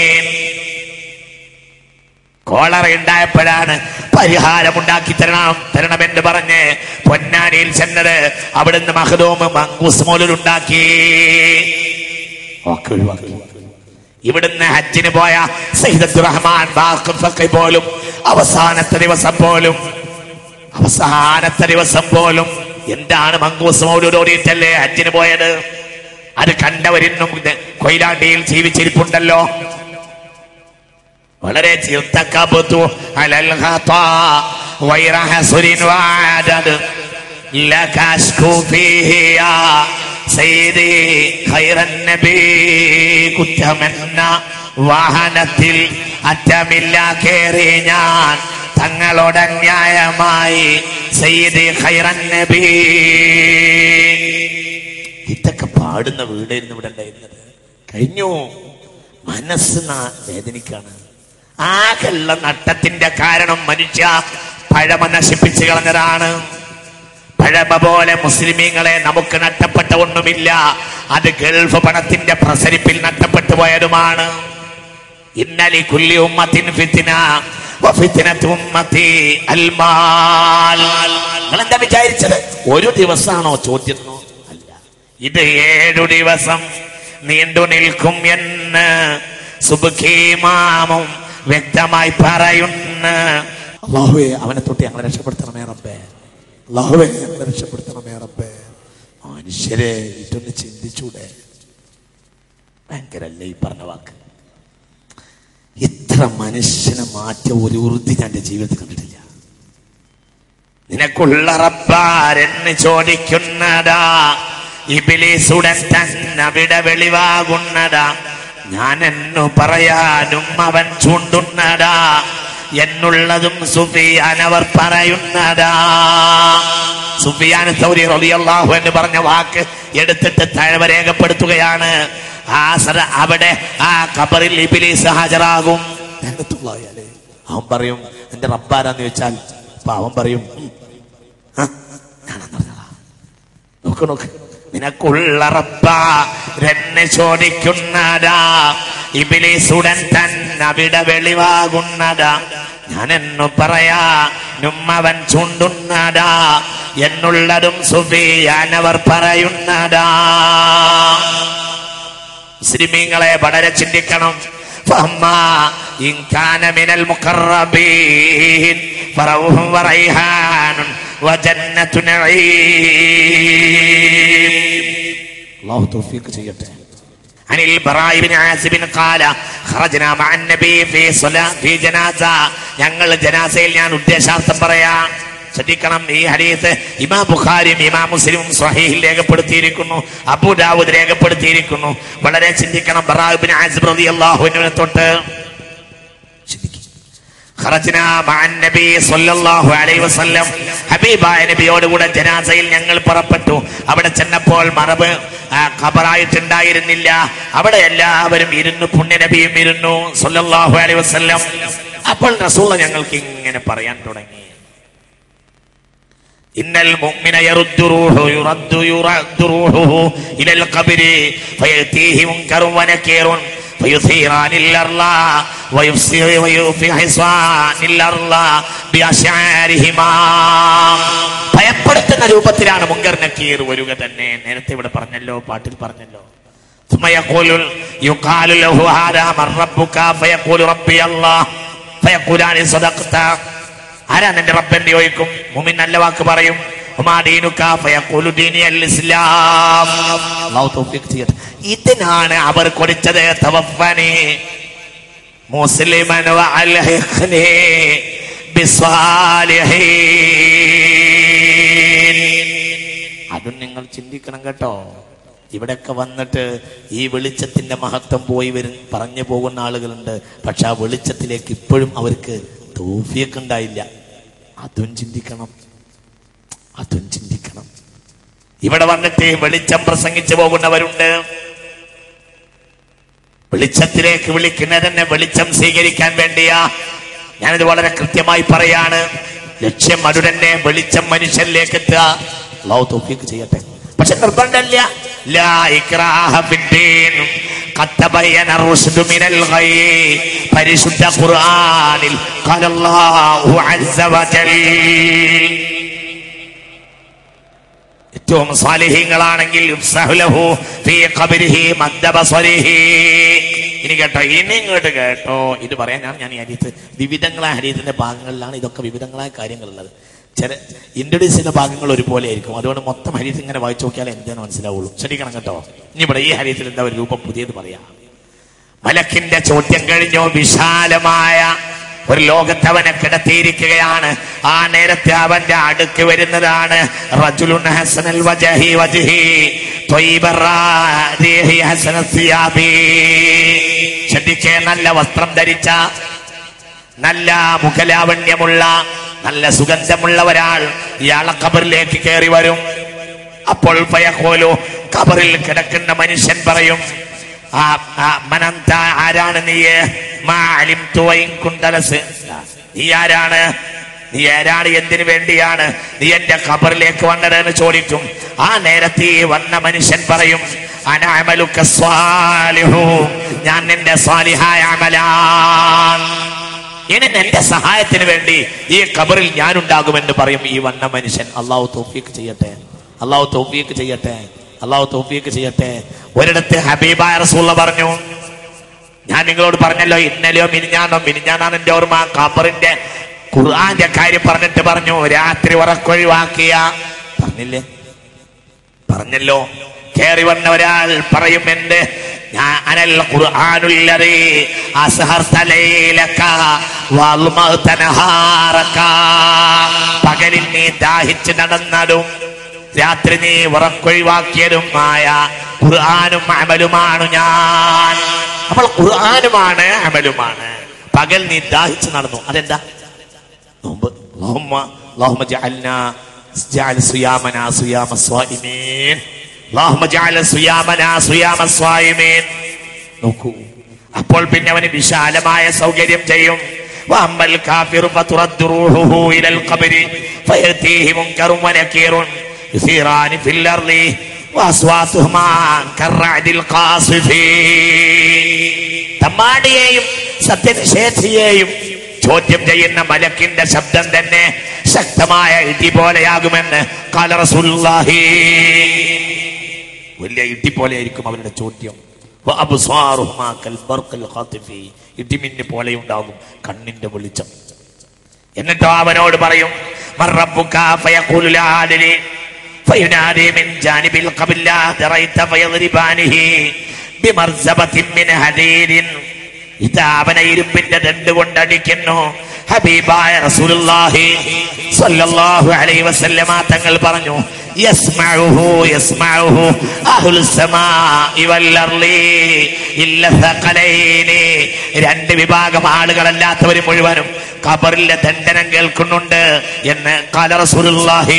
കോളറ ഉണ്ടായപ്പോഴാണ് പരിഹാരമുണ്ടാക്കി തരണം തരണമെന്ന് പറഞ്ഞ് പൊന്നാനിയിൽ ചെന്നത് അവിടുന്ന് മഹദൂമ് മങ്കൂസ് മോലുണ്ടാക്കി ഒക്കെ ഒഴിവാക്കി ഇവിടുന്ന് ഹജ്ജിന് പോയ സയ്യിദ് റഹ്മാൻ ബാഖർ ഫഖി പോലും അവസാനത്തെ ദിവസം പോലും അവസാനത്തെ ദിവസം പോലും എന്താണ് മങ്കൂസ് മൗലൂരോടിയിട്ടല്ലേ ഹജ്ജിന് പോയത് അത് കണ്ടവരിന്നും ഇത് കൊയിലാണ്ടിയിൽ ജീവിച്ചിരിപ്പുണ്ടല്ലോ വളരെ ചിർത്തക്കബത്തു അലൽ ഖത്താ വൈറ ഹസുരിൻ വഅദദ് ലക അശ്കു ഫീഹി യാ സയ്യിദി ഖൈറൻ നബി കുറ്റമെന്ന വാഹനത്തിൽ അറ്റമില്ല കേറി ഞാൻ തങ്ങളോട് അന്യായമായി സയ്യിദി ഖൈറൻ നബി ഇതൊക്കെ പാടുന്ന വീടായിരുന്നു ഇവിടെ ഉണ്ടായിരുന്നത് കഴിഞ്ഞു മനസ്സ് നാ- വേദനിക്കാണ് ആകെയുള്ള നട്ടത്തിന്റെ കാരണം മനുഷ്യ പഴമ നശിപ്പിച്ചു കളഞ്ഞതാണ് പഴമ പോലെ മുസ്ലിമീങ്ങളെ നമുക്ക് നഷ്ടപ്പെട്ട ഒന്നുമില്ല അത് ഗൾഫ് പണത്തിന്റെ പ്രസരിപ്പിൽ നഷ്ടപ്പെട്ടു പോയതുമാണ് ഇന്നലി കുല്ലി ഉമ്മത്തിൻ ഫിത്തിന വഫിത്തിനത്ത് ഉമ്മത്തി അൽമാൽ നിങ്ങൾ എന്താ വിചാരിച്ചത് ഒരു ദിവസമാണോ ചോദ്യമോ അല്ല ഇത് ഏഴു ദിവസം നീണ്ടു നിൽക്കും എന്ന് സുബുഖീമാമും വ്യക്തമായി പറയുന്നു അള്ളാഹുവേ അവനെ തൊട്ട് ഞങ്ങളെ രക്ഷപ്പെടുത്തണമേ റബ്ബേ അള്ളാഹുവേ ഞങ്ങളെ രക്ഷപ്പെടുത്തണമേ റബ്ബേ മനുഷ്യരെ ഇതൊന്ന് ചിന്തിച്ചൂടെ ഭയങ്കരല്ലേ ഈ പറഞ്ഞ വാക്ക് ഇത്ര മനുഷ്യനെ മാറ്റിയ ഒരു ഉറുതി ഞാൻ എൻ്റെ ജീവിതത്തിൽ കണ്ടിട്ടില്ല നിനക്കുള്ള റബ്ബാരെന്ന് ചോദിക്കുന്നതാ ഇബിലിസുടൻ തന്നവിടെ വെളിവാകുന്നതാ ഞാൻ എന്നു പറയാനും അവൻ ചൂണ്ടുന്നതാ എന്നുള്ളതും സുഫിയാൻ അവർ പറയുന്നതാ സുഫിയാൻ സൗരി റളിയല്ലാഹു എന്ന് പറഞ്ഞ വാക്ക് എടുത്തിട്ട് തഴവ രേഖപ്പെടുത്തുകയാണ് ആ സര അവിടെ ആ ഖബറിൽ ഇബിലീസ് ഹാജരാകും രംഗത്തുള്ളയാലേ അവൻ പറയും എന്റെ റബ്ബാരാന്ന് ചോദിച്ചാൽ അപ്പൊ അവൻ പറയും "ഉം, ആ, ഞാനെന്ന് പറഞ്ഞതാ." നോക്ക് നോക്ക് നിനക്കുള്ള റബ്ബാരെന്നെ ചോദിക്കുന്നതാ ഇബിലിസുടൻ തന്നെ അവിടെ വെളിവാകുന്നതാ ഞാൻ എന്നു പറയാ നുമ്മവൻ ചൂണ്ടുന്നതാ എന്നുള്ളതും സുഫിയാൻ അവർ പറയുന്നതാ മുസ്ലിമീങ്ങളെ വളരെ ചിന്തിക്കണം فأما إن كان من المقربين فروح وريحان وجنة نعيم الله توفيق ചെയ്യട്ടെ عن البراء بن عازب قال خرجنا مع النبي في صلاة في جنازة ഞങ്ങൾ ജനാസയിൽ ഞാൻ ഉദ്ദേശാർത്ഥം പറയാം ശ്രദ്ധിക്കണം ഈ ഹരീത്ത് ഇമാം ബുഖാരിയും ഇമാം മുസ്ലിമും സ്വഹീഹിൽ രേഖപ്പെടുത്തിയിരിക്കുന്നു അബൂ ദാവൂദ് രേഖപ്പെടുത്തിയിരിക്കുന്നു വളരെ ചിന്തിക്കണം ബറാബിൻ ആസിബ് റളിയല്ലാഹുവിനെ തൊട്ട് ചിന്തിക്കുക ഖറജ്ന മഅൻ നബി സ്വല്ലല്ലാഹു അലൈഹി വസല്ലം ഹബീബായ നബിയോട് കൂടെ ജനാസയിൽ ഞങ്ങൾ പുറപ്പെട്ടു അവിടെ ചെന്നപ്പോൾ മറബ് ആ, ഖബറായിട്ടുണ്ടായിരുന്നില്ല അവിടെ എല്ലാവരും ഇരുന്നു പുണ്യ നബിയും ഇരുന്നു സ്വല്ലല്ലാഹു അലൈഹി വസല്ലം അപ്പോൾ റസൂൽ ഞങ്ങൾക്ക് ഇങ്ങനെ പറയാൻ തുടങ്ങി إن المؤمن يرد روحه يرد يرد روحه إلى القبر فيأتيه منكر ونكير فيثيران الأرض ويفسر ويفحصان الأرض بأشعارهما ഭയപ്പെടുത്തുന്ന രൂപത്തിലാണ് മുങ്കർ നക്കീർ വരിക തന്നെ നേരത്തെ ഇവിടെ പറഞ്ഞല്ലോ പാട്ടിൽ പറഞ്ഞല്ലോ ثم يقول يقال له هذا من ربك فيقول ربي الله فيقولان صدقت ആരാ നിന്റെ റബ്ബെന്ന് ചോദിക്കും മുമിൻ നല്ല വാക്ക് പറയും ഉമാ ദീനുക ഫയഖൂലു ദീനി അൽ ഇസ്ലാം അല്ലാഹു തൗഫീഖ് ചെയ്യട്ടെ ഇതിനാണ് അവർ കൊടുത്തത് തവഫനി മുസ്ലിമൻ വഅൽഹിഖ്നി ബിസ്സാലിഹീൻ അതും നിങ്ങൾ ചിന്തിക്കണം കേട്ടോ ഇവിടെയൊക്കെ വന്നിട്ട് ഈ വെളിച്ചത്തിന്റെ മഹത്വം പോയി വരും പറഞ്ഞു പോകുന്ന ആളുകളുണ്ട് പക്ഷെ ആ വെളിച്ചത്തിലേക്ക് ഇപ്പോഴും അവർക്ക് തോഫിയൊക്കെ ഉണ്ടായില്ല അതും ചിന്തിക്കണം അതും ചിന്തിക്കണം ഇവിടെ വന്നിട്ട് വെളിച്ചം പ്രസംഗിച്ചു പോകുന്നവരുണ്ട് വെളിച്ചത്തിലേക്ക് വിളിക്കുന്നതന്നെ വെളിച്ചം സ്വീകരിക്കാൻ വേണ്ടിയാ ഞാനിത് വളരെ കൃത്യമായി പറയാണ് ലക്ഷ്യം അത് തന്നെ വെളിച്ചം മനുഷ്യരിലേക്ക് എത്തുക അള്ളാഹു തൗഫീഖ് ചെയ്യട്ടെ പക്ഷെ നിർബന്ധമില്ല ലാ ഇക്രാഹ ഫിദ്ദീൻ ഖദ് തബയ്യന റുശ്ദു മിനൽ ഗൈ പരിശുദ്ധ ഖുർആനിൽ ഖാല അല്ലാഹു അസ്സ വജൽ ഏറ്റവും സ്വാലിഹീങ്ങളാണെങ്കിൽ യുഫ്സഹു ഫീ ഖബരിഹി മദ്ദ ബസരിഹി ഇനി കേട്ടോ ഇനി ഇങ്ങോട്ട് കേട്ടോ ഇത് പറയാനാണ് ഞാൻ ഈ ഹരീത്ത് വിവിധങ്ങളായ ഹരീത്തിന്റെ ഭാഗങ്ങളിലാണ് ഇതൊക്കെ വിവിധങ്ങളായ കാര്യങ്ങളുള്ളത് ചില ഇൻട്രൊഡ്യൂസ് ചെയ്യുന്ന ഭാഗങ്ങൾ ഒരുപോലെ ആയിരിക്കും അതുകൊണ്ട് മൊത്തം ഹരീത്ത് ഇങ്ങനെ വായിച്ചു നോക്കിയാൽ എന്താണ് മനസ്സിലാവുള്ളൂ ശ്രദ്ധിക്കണം കേട്ടോ ഇനി ഇവിടെ ഈ ഹരീത്തിൽ എന്താ ഒരു രൂപം പുതിയത് പറയാം മലക്കിന്റെ ചോദ്യം കഴിഞ്ഞോ വിശാലമായ ഒരു ലോകത്ത് അവനെ കിടത്തിയിരിക്കുകയാണ് ആ നേരത്തെ അവന്റെ അടുക്ക് വരുന്നതാണ് റജുലുൻ ഹസനൽ വജഹി വജ്ഹി ത്വയ്യിബ റാരിഹി ഹസന സിയാബി ശ്രദ്ധിക്കേ നല്ല വസ്ത്രം ധരിച്ച നല്ല മുഖലാവണ്യമുള്ള നല്ല സുഗന്ധമുള്ള ഒരാൾ ഇയാളെ ഖബറിലേക്ക് കയറി വരും അപ്പോൾ ഫയഖൂലു ഖബറിൽ കിടക്കുന്ന മനുഷ്യൻ പറയും ആ ആ, മനന്ത ആരാണ് നീ മാ അലിംതു വഇൻ കുന്ത ലസ്. നീ ആരാണ് നീ ആരാണ് എന്തിനു വേണ്ടിയാണ് നീ എന്റെ ഖബറിലേക്ക് വന്നതെന്ന് ചോദിക്കും ആ നേരത്തെ ഈ വന്ന മനുഷ്യൻ പറയും അനാമലുക്ക സ്വാലിഹു ഞാൻ നിന്റെ സ്വാലിഹായ അമലാണ് ഇനി എന്റെ സഹായത്തിന് വേണ്ടി ഈ ഖബറിൽ ഞാനുണ്ടാകുമെന്ന് പറയും ഈ വന്ന മനുഷ്യൻ അള്ളാഹു തൗഫീക്ക് ചെയ്യട്ടെ അള്ളാഹു തൗഫീക്ക് ചെയ്യട്ടെ അള്ളാഹു തൗഫീക്ക് ചെയ്യട്ടെ ഒരിടത്ത് ഹബീബായ റസൂള്ള പറഞ്ഞു ഞാൻ നിങ്ങളോട് പറഞ്ഞല്ലോ ഇന്നലെയോ മിനിഞ്ഞാന്നോ മിനിഞ്ഞാന്നാണ് എന്റെ ഓർമ്മ ഖബറിന്റെ ഖുർആന്റെ കാര്യം പറഞ്ഞിട്ട് പറഞ്ഞു രാത്രി ഉറക്കൊഴിവാക്കിയ പറഞ്ഞില്ലേ പറഞ്ഞല്ലോ കേറി വന്ന ഒരാൾ പറയും എന്റെ ഞാൻ അനൽ ഖുർആനുല്ലദീ അസ്ഹർത ലൈലക വൽമഅത നഹാറക പകലിൽ നീ ദാഹിച്ച് നടന്നതും രാത്രി നീ ഉറക്കൊഴിവാക്കിയതുമായ ഖുർആനും അമലുമാണ് ഞാൻ അപ്പോൾ ഖുർആനുമാണ് അമലുമാണ് പകൽ നീ ദാഹിച്ച് നടന്നു അതെന്താ നോമ്പ് اللهم اللهم اجعلنا اجعل صيامنا صيام الصائمين اللهم اجعل صيامنا صيام الصائمين നോക്കൂ അപ്പോൾ പിന്നെ അവന് വിശാലമായ സൗകര്യം ചെയ്യും واما الكافر فترد روحه الى القبر فياتيه منكر ونكير يثيران في الارض واصواتهما كالرعد القاصف തമ്മാടിയെയും സത്യനിഷേധിയെയും ചോദ്യം ചെയ്യുന്ന മലക്കിന്റെ ശബ്ദം തന്നെ ശക്തമായ ഇടി പോലെയാകുമെന്ന് കാല റസൂലുള്ളാഹി വലിയ ഇടി പോലെയായിരിക്കും അവരുടെ ചോദ്യം വഅബ്സാറുഹുമാ കൽബർഖിൽ ഖാതിഫി. ഇടിമിന്ന് പോലെയുണ്ടാകും കണ്ണിന്റെ വെളിച്ചം എന്നിട്ടോ അവനോട് പറയും "മൻ റബ്ബുക?" ഫയഖൂലു ലാ അദ്രി. ഫയുനാദി മിൻ ജാനിബിൽ ഖബല ദറൈത ഫയദ്രിബാനിഹി ബിമർസബത്തിൻ മിൻ ഹദീദിൻ ഇതാ അവനെ ഇരുമ്പിന്റെ ദണ്ട് കൊണ്ടടിക്കുന്നു ഹബീബായ റസൂലുള്ളാഹി സ്വല്ലല്ലാഹു അലൈഹി വസല്ലമ തങ്ങൾ പറഞ്ഞു യസ്മഉഹു യസ്മഉഹു അഹ്ലുസ് സമാഇ വൽ അർളി ഇല്ല സഖലൈനി രണ്ട് വിഭാഗം ആളുകളല്ലാത്തവർ മുഴുവനും ഖബറിലെ ദണ്ഡനം കേൾക്കുന്നുണ്ട് എന്ന് കാല റസൂലുള്ളാഹി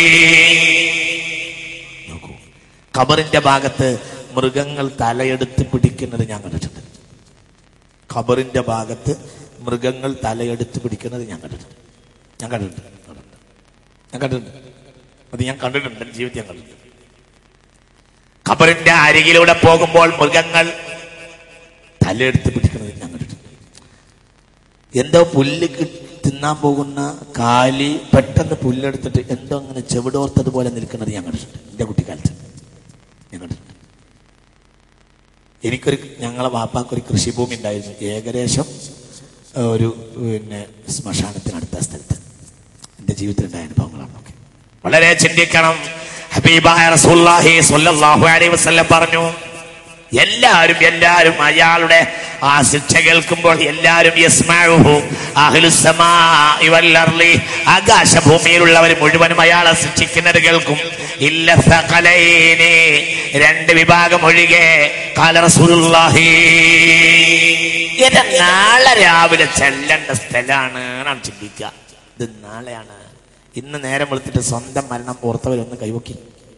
നോക്കൂ ഖബറിന്റെ ഭാഗത്ത് മൃഗങ്ങൾ തലയെടുത്ത് പിടിക്കുന്നത് ഞാൻ കണ്ടിട്ടുണ്ട് ഖബറിന്റെ ഭാഗത്ത് മൃഗങ്ങൾ തലയെടുത്ത് പിടിക്കുന്നത് ഞാൻ കണ്ടിട്ടുണ്ട് ഞാൻ കണ്ടിട്ടുണ്ട് കണ്ടിട്ടുണ്ട്. ഞാൻ കണ്ടിട്ടുണ്ട് അത് ഞാൻ കണ്ടിട്ടുണ്ട് എൻ്റെ ജീവിതത്തിൽ ഞാൻ കണ്ടിട്ടുണ്ട് ഖബറിന്റെ അരികിലൂടെ പോകുമ്പോൾ മൃഗങ്ങൾ തലയെടുത്ത് പിടിക്കുന്നത് ഞാൻ കണ്ടിട്ടുണ്ട് എന്തോ പുല്ല് കി- തിന്നാൻ പോകുന്ന കാലി പെട്ടെന്ന് പുല്ലെടുത്തിട്ട് എന്തോ അങ്ങനെ ചെവിടോർത്തതുപോലെ നിൽക്കുന്നത് ഞാൻ കണ്ടിട്ടുണ്ട് എൻ്റെ കുട്ടിക്കാലത്ത് ഞാൻ കണ്ടിട്ടുണ്ട് എനിക്കൊരു ഞങ്ങളെ വാപ്പാക്കൊരു കൃഷിഭൂമി ഉണ്ടായിരുന്നു ഏകദേശം ഏഹ്, ഒരു പിന്നെ ശ്മശാനത്തിനടുത്ത സ്ഥലത്ത് എൻ്റെ ജീവിതത്തിലുണ്ടായ അനുഭവങ്ങളാണ് വളരെ ചിന്തിക്കണം ഹബീബായ റസൂലുള്ളാഹി സ്വല്ലല്ലാഹു അലൈഹി വസല്ലം പറഞ്ഞു എല്ലാവരും എല്ലാവരും അയാളുടെ ആ ശിക്ഷ കേൾക്കുമ്പോൾ എല്ലാവരും യസ്മഉഹു അഹ്ലുസ് സമാഇ വൽ അർളി ആകാശഭൂമിയിലുള്ളവർ മുഴുവനും അയാളെ ശിക്ഷിക്കുന്നത് കേൾക്കും ഇല്ല സഖലൈനി രണ്ട് വിഭാഗം ഒഴികെ കാല റസൂലുള്ളാഹി ഇത് നാളെ രാവിലെ ചെല്ലേണ്ട സ്ഥലമാണ് നാം ചിന്തിക്കുക ഇത് നാളെയാണ് ഇന്ന് നേരം വെളുത്തിട്ട് സ്വന്തം മരണം ഓർത്തവരൊന്ന് കൈവക്കി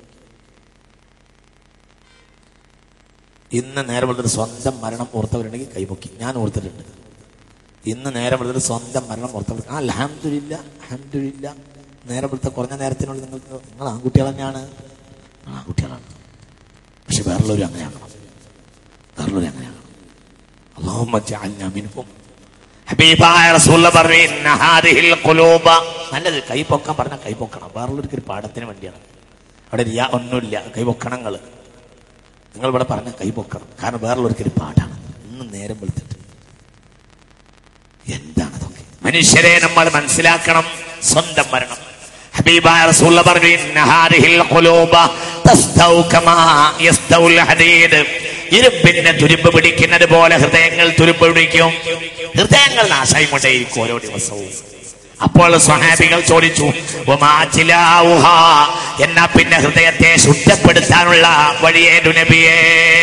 ഇന്ന് നേരം വെളുത്തിട്ട് സ്വന്തം മരണം ഓർത്തവരുണ്ടെങ്കിൽ കൈപൊക്കി ഞാൻ ഓർത്തിട്ടുണ്ട് ഇന്ന് നേരം വെളുത്തിട്ട് സ്വന്തം മരണം ഓർത്തവർ ആ അലഹമില്ല അലഹമില്ല നേരം വെളുത്ത കുറഞ്ഞ നേരത്തിനുള്ളിൽ നിങ്ങൾക്ക് നിങ്ങൾ ആൺകുട്ടികൾ തന്നെയാണ് ആ, ആൺകുട്ടികളാണ് പക്ഷെ വേറുള്ളവരും അങ്ങനെയാകണം വേറുള്ളവരും അങ്ങനെയാകണം അള്ളാഹുമ്മ ജഅൽനാ മിൻഹും ഹബീബായ റസൂലുള്ള പറഞ്ഞു "ഇന്ന ഹാദിഹിൽ ഖുലൂബ" നല്ലത് കൈ പൊക്കാൻ പറഞ്ഞ കൈ പൊക്കണം വേറുള്ളവർക്ക് ഒരു പാഠത്തിന് വേണ്ടിയാണ് അവിടെ റിയ ഒന്നുമില്ല കൈ പൊക്കണങ്ങൾ നിങ്ങൾ ഇവിടെ പറഞ്ഞ കൈ പൊക്കണം കാരണം വേറുള്ളവർക്ക് ഒരു പാഠാണ് ഇന്ന് നേരം വെളുത്തിട്ട് എന്താണ് അതൊക്കെ മനുഷ്യരെ നമ്മൾ മനസ്സിലാക്കണം സ്വന്തം മരണം ഹബീബായ റസൂലുള്ള പറഞ്ഞു "ഇന്ന ഹാദിഹിൽ ഖുലൂബ തസ്തൗ കമാ യസ്തൗൽ ഹദീദ്." ഇരുമ്പിന്റെ തുരുമ്പ് പിടിക്കുന്നത് പോലെ ഹൃദയങ്ങൾ തുരുമ്പ് പിടിക്കും ഹൃദയങ്ങൾ നാശായി കൊണ്ടേയിരിക്കും ഓരോ ദിവസവും അപ്പോൾ സ്വഹാബികൾ ചോദിച്ചു "വമാ ചിലാവുഹാ?" എന്നാ പിന്നെ ഹൃദയത്തെ ശുദ്ധപ്പെടുത്താനുള്ള വഴിയേതു നബിയേ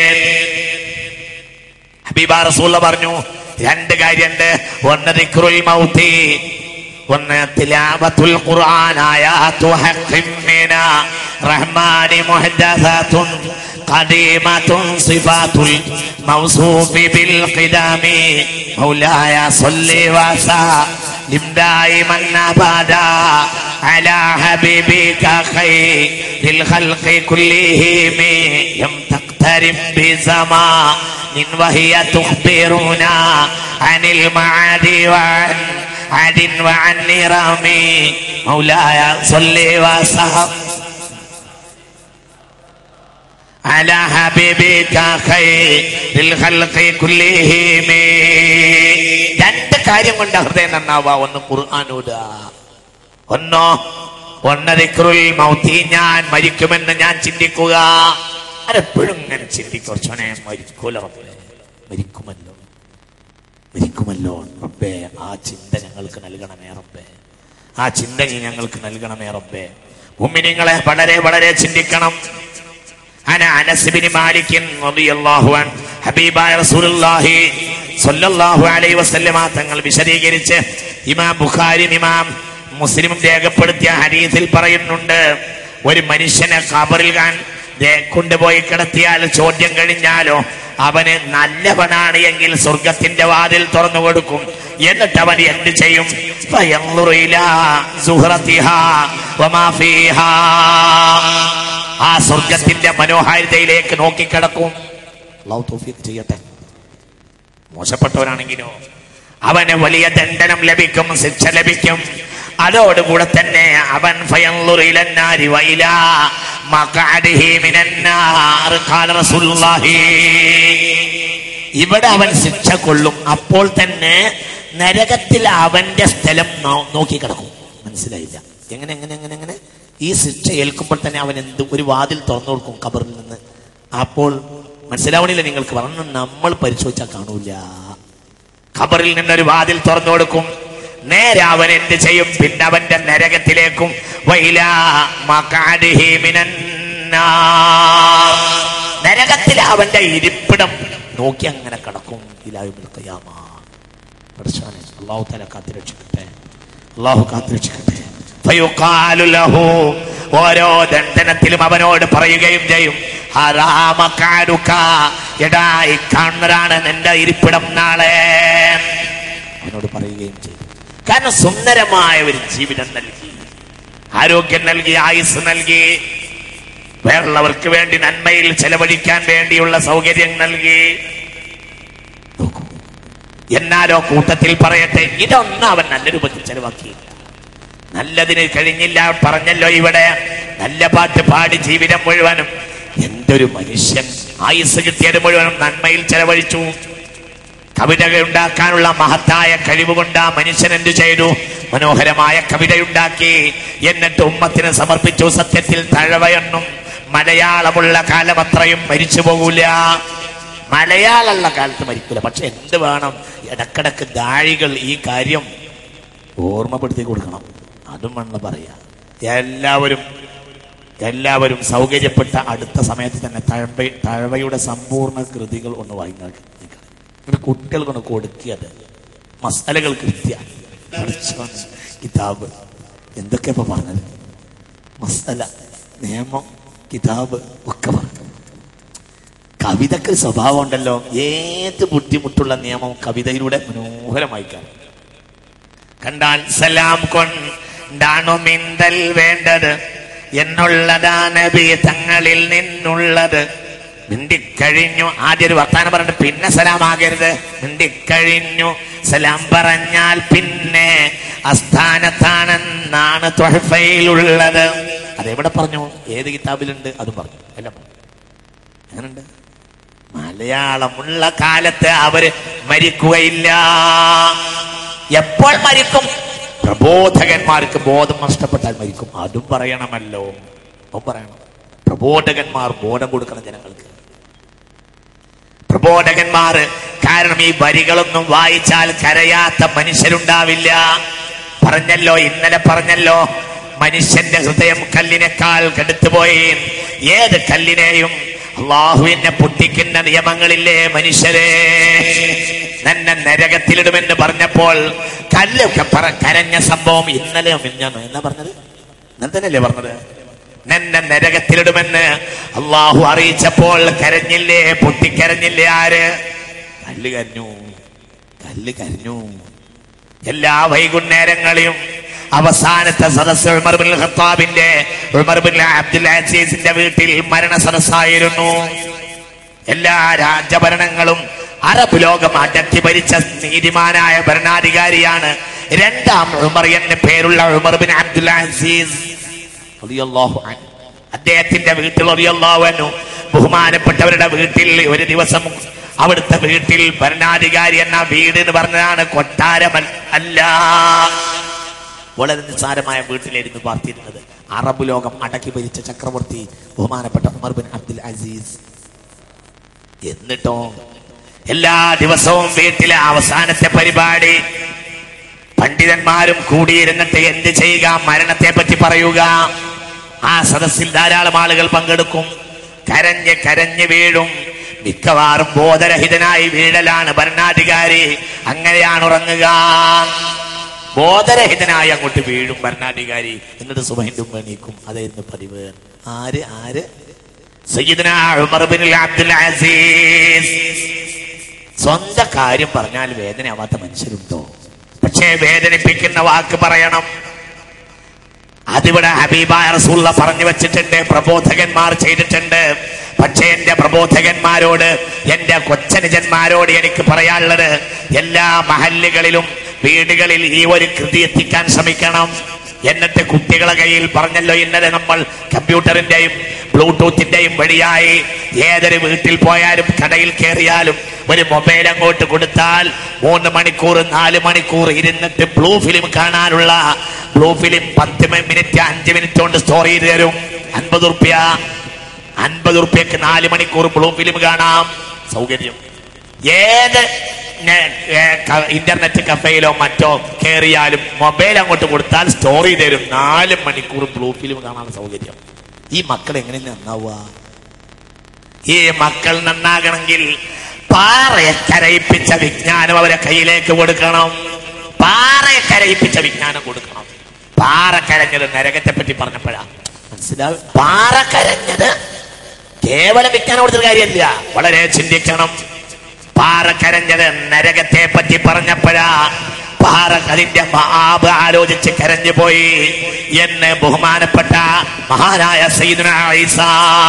ഹബീബ റസൂള്ള പറഞ്ഞു രണ്ട് കാര്യമുണ്ട് ഒന്ന് ദിക്റുൽ മൗത്തി ഒന്ന് തിലാവത്തുൽ ഖുർആൻ ആയാത്തു ഹഖ്ഖിൻ മിന റഹ്മാനി മുഹദ്ദസാത്തുൻ ഖദീമത്തുൻ സിഫാത്തുൽ മൗസൂഫി ബിൽ ഖിദാമി മൗലായ സ്വല്ലി വസല്ലിം ദായിമൻ അബദാ على حبيبك خير الخلق كلهم لم تقترب بزمان وهي تخبرنا عن المعاد وعن عد وعن نرام مولاي صل وسلم على حبيبك خير الخلق كلهم രണ്ട് കാര്യം കൊണ്ട് ഹൃദയം നന്നാവാ ഒന്ന് ഖുർആാനോദ ഒന്നോ ഒന്നതിക്രുൽ മൗത്തി ഞാൻ മരിക്കുമെന്ന് ഞാൻ ചിന്തിക്കുക അതെപ്പോഴും ഇങ്ങനെ ചിന്തിക്കും കുറച്ചോനെ മരിക്കൂല റബ്ബേ മരിക്കുമല്ലോ മരിക്കുമല്ലോ റബ്ബേ ആ ചിന്ത ഞങ്ങൾക്ക് നൽകണമേ റബ്ബേ ആ ചിന്ത നീ ഞങ്ങൾക്ക് നൽകണമേ റബ്ബേ മുമ്മിനിങ്ങളെ വളരെ വളരെ ചിന്തിക്കണം അന അനസ് ബിൻ മാലിക് റളിയല്ലാഹു അൻ ഹബീബായ റസൂലുള്ളാഹി സ്വല്ലല്ലാഹു അലൈഹി വസല്ലമ തങ്ങൾ വിശദീകരിച്ച് ഇമാം ബുഖാരി ഇമാം മുസ്ലിമും രേഖപ്പെടുത്തിയ ഹദീസിൽ പറയുന്നുണ്ട് ഒരു മനുഷ്യനെ ഖബറിൽ കാൻ ദേ- കൊണ്ടുപോയി കിടത്തിയാൽ ചോദ്യം കഴിഞ്ഞാലോ അവന് നല്ലവനാണ് എങ്കിൽ സ്വർഗത്തിന്റെ വാതിൽ തുറന്നു കൊടുക്കും എന്നിട്ട് അവൻ എന്ത് ചെയ്യും ഫയൻളുറു ഇലാ സുഹ്റത്തിഹാ വമാ ഫീഹാ. ആ സ്വർഗത്തിന്റെ മനോഹാരിതയിലേക്ക് നോക്കിക്കിടക്കും അള്ളാഹു തൗഫീഖ് ചെയ്യട്ടെ മോശപ്പെട്ടവനാണെങ്കിലോ അവന് വലിയ ദണ്ഡനം ലഭിക്കും ശിക്ഷ ലഭിക്കും അതോടുകൂടെ തന്നെ അവൻ ഫയൻളുറു ഇലന്നാരി വഇലാ മഖഅദിഹി മിനന്നാർ ഖാല റസൂലുള്ളാഹി ഇവിടെ അവൻ ശിക്ഷ കൊള്ളും അപ്പോൾ തന്നെ നരകത്തിൽ അവന്റെ സ്ഥലം നോ- നോക്കി കിടക്കും മനസ്സിലായില്ല എങ്ങനെ എങ്ങനെ എങ്ങനെ എങ്ങനെ ഈ ശിക്ഷ ഏൽക്കുമ്പോൾ തന്നെ അവൻ എന്ത് ഒരു വാതിൽ തുറന്നു കൊടുക്കും കബറിൽ നിന്ന് അപ്പോൾ മനസ്സിലാവണില്ല നിങ്ങൾക്ക് പറഞ്ഞു നമ്മൾ പരിശോധിച്ചാൽ കാണൂല ഖബറിൽ നിന്നൊരു വാതിൽ തുറന്നു കൊടുക്കും നേരെ അവൻ എന്ത് ചെയ്യും പിന്നെ അവന്റെ നരകത്തിലേക്കും വൈലാ മഖഅദിഹി മിനന്നാർ. നരകത്തിൽ അവന്റെ ഇരിപ്പിടം നോക്കി അങ്ങനെ കിടക്കും ഇലായുൽ ഖിയാമ പടച്ചോനെ അള്ളാഹു തല കാത്തിരക്ഷിക്കട്ടെ അള്ളാഹു കാത്തിരക്ഷിക്കട്ടെ ഫയുഖാലു ലഹു ഓരോ ദണ്ഡനത്തിലും അവനോട് പറയുകയും ചെയ്യും ഹറാമക്കാരുക്ക എടാ ഈ കാണുന്നതാണ് നിന്റെ ഇരിപ്പിടം നാളെ അവനോട് പറയുകയും ചെയ്യും കാരണം സുന്ദരമായ ഒരു ജീവിതം നൽകി ആരോഗ്യം നൽകി ആയുസ് നൽകി വേറുള്ളവർക്ക് വേണ്ടി നന്മയിൽ ചെലവഴിക്കാൻ വേണ്ടിയുള്ള സൗകര്യം നൽകി നോക്കൂ എന്നാലോ കൂട്ടത്തിൽ പറയട്ടെ ഇതൊന്നും അവൻ നല്ല രൂപത്തിൽ ചെലവാക്കിയില്ല നല്ലതിന് കഴിഞ്ഞില്ല പറഞ്ഞല്ലോ ഇവിടെ നല്ല പാട്ട് പാടി ജീവിതം മുഴുവനും എന്തൊരു മനുഷ്യൻ ആയുസ് കിട്ടിയത് മുഴുവനും നന്മയിൽ ചെലവഴിച്ചു കവിതകൾ ഉണ്ടാക്കാനുള്ള മഹത്തായ കഴിവുകൊണ്ട് ആ മനുഷ്യൻ എന്തു ചെയ്തു മനോഹരമായ കവിതയുണ്ടാക്കി എന്നിട്ട് ഉമ്മത്തിന് സമർപ്പിച്ചു സത്യത്തിൽ തഴവയൊന്നും മലയാളമുള്ള കാലം അത്രയും മരിച്ചു പോകൂല മലയാളമുള്ള കാലത്ത് മരിക്കില്ല പക്ഷെ എന്ത് വേണം ഇടക്കിടക്ക് ദാഴികൾ ഈ കാര്യം ഓർമ്മപ്പെടുത്തി കൊടുക്കണം അതും വേണം പറയാ എല്ലാവരും എല്ലാവരും സൗകര്യപ്പെട്ട അടുത്ത സമയത്ത് തന്നെ തഴവ തഴവയുടെ സമ്പൂർണ്ണ കൃതികൾ ഒന്ന് വാങ്ങി കുട്ടികൾക്കൊന്ന് കൊടുക്കിയത് മസാലകൾ കൃത്യ പഠിച്ചോനെ, കിതാബ് എന്തൊക്കെ ഇപ്പൊ പറഞ്ഞത് മസാല നിയമം കിതാബ് ഒക്കെ പറഞ്ഞു കവിതക്ക് ഒരു സ്വഭാവം ഉണ്ടല്ലോ ഏത് ബുദ്ധിമുട്ടുള്ള നിയമം കവിതയിലൂടെ മനോഹരമായി കാണും കണ്ടാൽ സലാം കൊണ്ടാണു മിന്തൽ വേണ്ടത് എന്നുള്ളതാ നബി തങ്ങളിൽ നിന്നുള്ളത് മിണ്ടിക്കഴിഞ്ഞു ആദ്യം ഒരു വർത്താനം പറഞ്ഞിട്ട് പിന്നെ സലാം ആകരുത് മിണ്ടിക്കഴിഞ്ഞു സലാം പറഞ്ഞാൽ പിന്നെ അസ്ഥാനത്താണെന്നാണ് തൊഹഫയിലുള്ളത് അതെവിടെ പറഞ്ഞു ഏത് കിതാബിലുണ്ട് അതും പറഞ്ഞു എല്ലാം പറഞ്ഞു എങ്ങനുണ്ട് മലയാളമുള്ള കാലത്ത് അവര് മരിക്കുകയില്ല എപ്പോൾ മരിക്കും പ്രബോധകന്മാർക്ക് ബോധം നഷ്ടപ്പെട്ടാൽ മരിക്കും അതും പറയണമല്ലോ അതും പറയണം പ്രബോധകന്മാർ ബോധം കൊടുക്കണം ജനങ്ങൾക്ക് പ്രബോധകന്മാർ കാരണം ഈ വരികളൊന്നും വായിച്ചാൽ കരയാത്ത മനുഷ്യരുണ്ടാവില്ല പറഞ്ഞല്ലോ ഇന്നലെ പറഞ്ഞല്ലോ മനുഷ്യന്റെ ഹൃദയം കല്ലിനേക്കാൾ കടുത്തുപോയി ഏത് കല്ലിനെയും അള്ളാഹുവിനെ പൊട്ടിക്കുന്ന നിയമങ്ങളില്ലേ മനുഷ്യരെ തന്നെ നരകത്തിലിടുമെന്ന് പറഞ്ഞപ്പോൾ കല്ലൊക്കെ പറ കരഞ്ഞ സംഭവം ഇന്നലെ മിഞ്ഞാണ് എന്നാ പറഞ്ഞത് ഇന്നലെ തന്നെയല്ലേ പറഞ്ഞത് നിന്നെ നരകത്തിലിടുമെന്ന് അള്ളാഹു അറിയിച്ചപ്പോൾ കരഞ്ഞില്ലേ പൊട്ടിക്കരഞ്ഞില്ലേ ആര് കല്ല് കരഞ്ഞു കല്ല് കരഞ്ഞു എല്ലാ വൈകുന്നേരങ്ങളെയും അവസാനത്തെ സദസ് ഉമർ ബിൻ ഖത്താബിന്റെ ഉമർ ബിൻ അബ്ദുൽ അസീസിന്റെ വീട്ടിൽ മരണ സദസ്സായിരുന്നു എല്ലാ രാജഭരണങ്ങളും അറബ് ലോകം അടക്കി ഭരിച്ച നീതിമാനായ ഭരണാധികാരിയാണ് രണ്ടാം ഉമർ എന്ന പേരുള്ള ഉമർ ബിൻ അബ്ദുൽ അസീസ് റളിയല്ലാഹു അൻഹു. അദ്ദേഹത്തിന്റെ വീട്ടിൽ റളിയല്ലാഹു അൻഹു ബഹുമാനപ്പെട്ടവരുടെ വീട്ടിൽ ഒരു ദിവസം അവിടുത്തെ വീട്ടിൽ ഭരണാധികാരി എന്ന വീട് എന്ന് പറഞ്ഞതാണ് കൊട്ടാരം അല്ല വളരെ നിസ്സാരമായ വീട്ടിലായിരുന്നു പാർത്തിയിരുന്നത് അറബ് ലോകം അടക്കി ഭരിച്ച ചക്രവർത്തി ബഹുമാനപ്പെട്ട ഉമർ ബിൻ അബ്ദുൽ അസീസ് എന്നിട്ടോ എല്ലാ ദിവസവും വീട്ടിലെ അവസാനത്തെ പരിപാടി പണ്ഡിതന്മാരും കൂടിയിരുന്നിട്ട് എന്ത് ചെയ്യുക മരണത്തെ പറ്റി പറയുക ആ സദസ്സിൽ ധാരാളം ആളുകൾ പങ്കെടുക്കും കരഞ്ഞ് കരഞ്ഞ് വീഴും മിക്കവാറും ബോധരഹിതനായി വീഴലാണ് ഭരണാധികാരി അങ്ങനെയാണ് ഉറങ്ങുക ബോധരഹിതനായി അങ്ങോട്ട് വീഴും ഭരണാധികാരി എന്നിട്ട് സുബഹിന്റെ എണീക്കും അതായിരുന്നു പതിവ് ആര് ആര് Sayyidna Umar bin Abdul Aziz സ്വന്തം കാര്യം പറഞ്ഞാൽ വേദനയാവാത്ത മനുഷ്യരുണ്ടോ പക്ഷേ വേദനിപ്പിക്കുന്ന വാക്ക് പറയണം അതിവിടെ ഹബീബായ റസൂള്ള പറഞ്ഞു വെച്ചിട്ടുണ്ട് പ്രബോധകന്മാർ ചെയ്തിട്ടുണ്ട് പക്ഷേ എന്റെ പ്രബോധകന്മാരോട് എന്റെ കൊച്ചനുജന്മാരോട് എനിക്ക് പറയാനുള്ളത് എല്ലാ മഹല്ലുകളിലും വീടുകളിൽ ഈ ഒരു കൃതി എത്തിക്കാൻ ശ്രമിക്കണം എന്നിട്ട് കുട്ടികളെ കയ്യിൽ പറഞ്ഞല്ലോ ഇന്നലെ നമ്മൾ കമ്പ്യൂട്ടറിന്റെയും ബ്ലൂടൂത്തിന്റെയും വഴിയായി ഏതൊരു വീട്ടിൽ പോയാലും കടയിൽ കയറിയാലും ഒരു മൊബൈൽ അങ്ങോട്ട് കൊടുത്താൽ മൂന്ന് മണിക്കൂർ നാല് മണിക്കൂർ ഇരുന്നിട്ട് ബ്ലൂ ഫിലിം കാണാനുള്ള ബ്ലൂ ഫിലിം പത്ത് മിനിറ്റ് അഞ്ച് മിനിറ്റ് കൊണ്ട് സ്റ്റോർ ചെയ്ത് തരും അൻപത് റുപ്യ അൻപത് റുപ്യക്ക് നാല് മണിക്കൂർ ബ്ലൂ ഫിലിം കാണാം സൗകര്യം ഏത് നെ- ഏ, ക- ഇന്റർനെറ്റ് കഫേയിലോ മറ്റോ കയറിയാലും മൊബൈൽ അങ്ങോട്ട് കൊടുത്താൽ സ്റ്റോർ ചെയ്ത് തരും നാല് മണിക്കൂർ ബ്ലൂ ഫിലിം കാണാൻ സൗകര്യം ഈ മക്കൾ എങ്ങനെ നന്നാവുക ഈ മക്കൾ നന്നാകണമെങ്കിൽ പാറയെ കരയിപ്പിച്ച വിജ്ഞാനം അവരെ കയ്യിലേക്ക് കൊടുക്കണം പാറയെ കരയിപ്പിച്ച വിജ്ഞാനം കൊടുക്കണം പാറ കരഞ്ഞത് നരകത്തെ പറ്റി പറഞ്ഞപ്പോഴാ മനസ്സിലാവും പാറ കരഞ്ഞത് കേവലം വിജ്ഞാനം കൊടുത്തൊരു കാര്യമില്ല വളരെ ചിന്തിക്കണം പാറ കരഞ്ഞത് നരകത്തെ പറ്റി പറഞ്ഞപ്പോഴാ പാറ അതിന്റെ മഹാബ് ആലോചിച്ച് കരഞ്ഞു പോയി എന്ന് ബഹുമാനപ്പെട്ട മഹാനായ സയ്യിദുന ഈസാ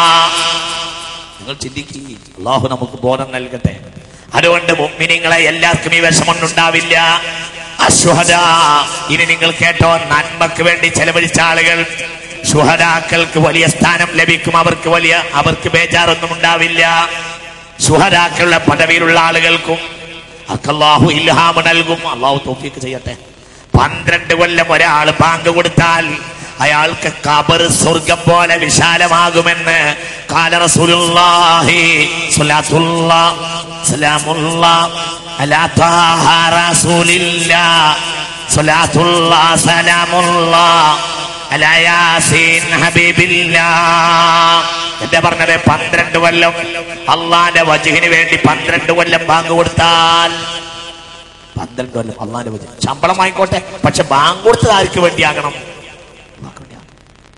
നിങ്ങൾ ചിന്തിക്കുക അള്ളാഹു നമുക്ക് ബോധം നൽകട്ടെ അതുകൊണ്ട് മുഅ്മിനീങ്ങളെ എല്ലാവർക്കും ഈ വിഷമൊന്നും ഉണ്ടാവില്ല അശ്വഹദ ഇനി നിങ്ങൾ കേട്ടോ നന്മക്ക് വേണ്ടി ചെലവഴിച്ച ആളുകൾ ശുഹദാക്കൾക്ക് വലിയ സ്ഥാനം ലഭിക്കും അവർക്ക് വലിയ അവർക്ക് ബേജാറൊന്നും ഉണ്ടാവില്ല ശുഹദാക്കളുടെ പദവിയിലുള്ള ആളുകൾക്കും അക്കല്ലാഹു ഇൽഹാമ് നൽകും അള്ളാഹു തോഫിക്ക് ചെയ്യട്ടെ പന്ത്രണ്ട് കൊല്ലം ഒരാൾ ബാങ്ക് കൊടുത്താൽ അയാൾക്ക് കബർ സ്വർഗം പോലെ വിശാലമാകുമെന്ന് കാല റസൂലുള്ളാഹി സ്വലാത്തുല്ലാ സലാമുല്ലാ അലാ ത്വാഹ റസൂലില്ലാ സ്വലാത്തുല്ലാ സലാമുല്ലാ അലാ യാസീൻ ഹബീബില്ലാ എന്താ പറഞ്ഞത് പന്ത്രണ്ട് കൊല്ലം അള്ളാന്റെ വജുഹിന് വേണ്ടി പന്ത്രണ്ട് കൊല്ലം ബാങ്ക് കൊടുത്താൽ പന്ത്രണ്ട് കൊല്ലം അള്ളാന്റെ വജു ശമ്പളം ആയിക്കോട്ടെ പക്ഷെ ബാങ്ക് കൊടുത്തത് ആർക്ക് വേണ്ടിയാകണം അള്ളാഹ്ക്ക് വേണ്ടിയാകണം.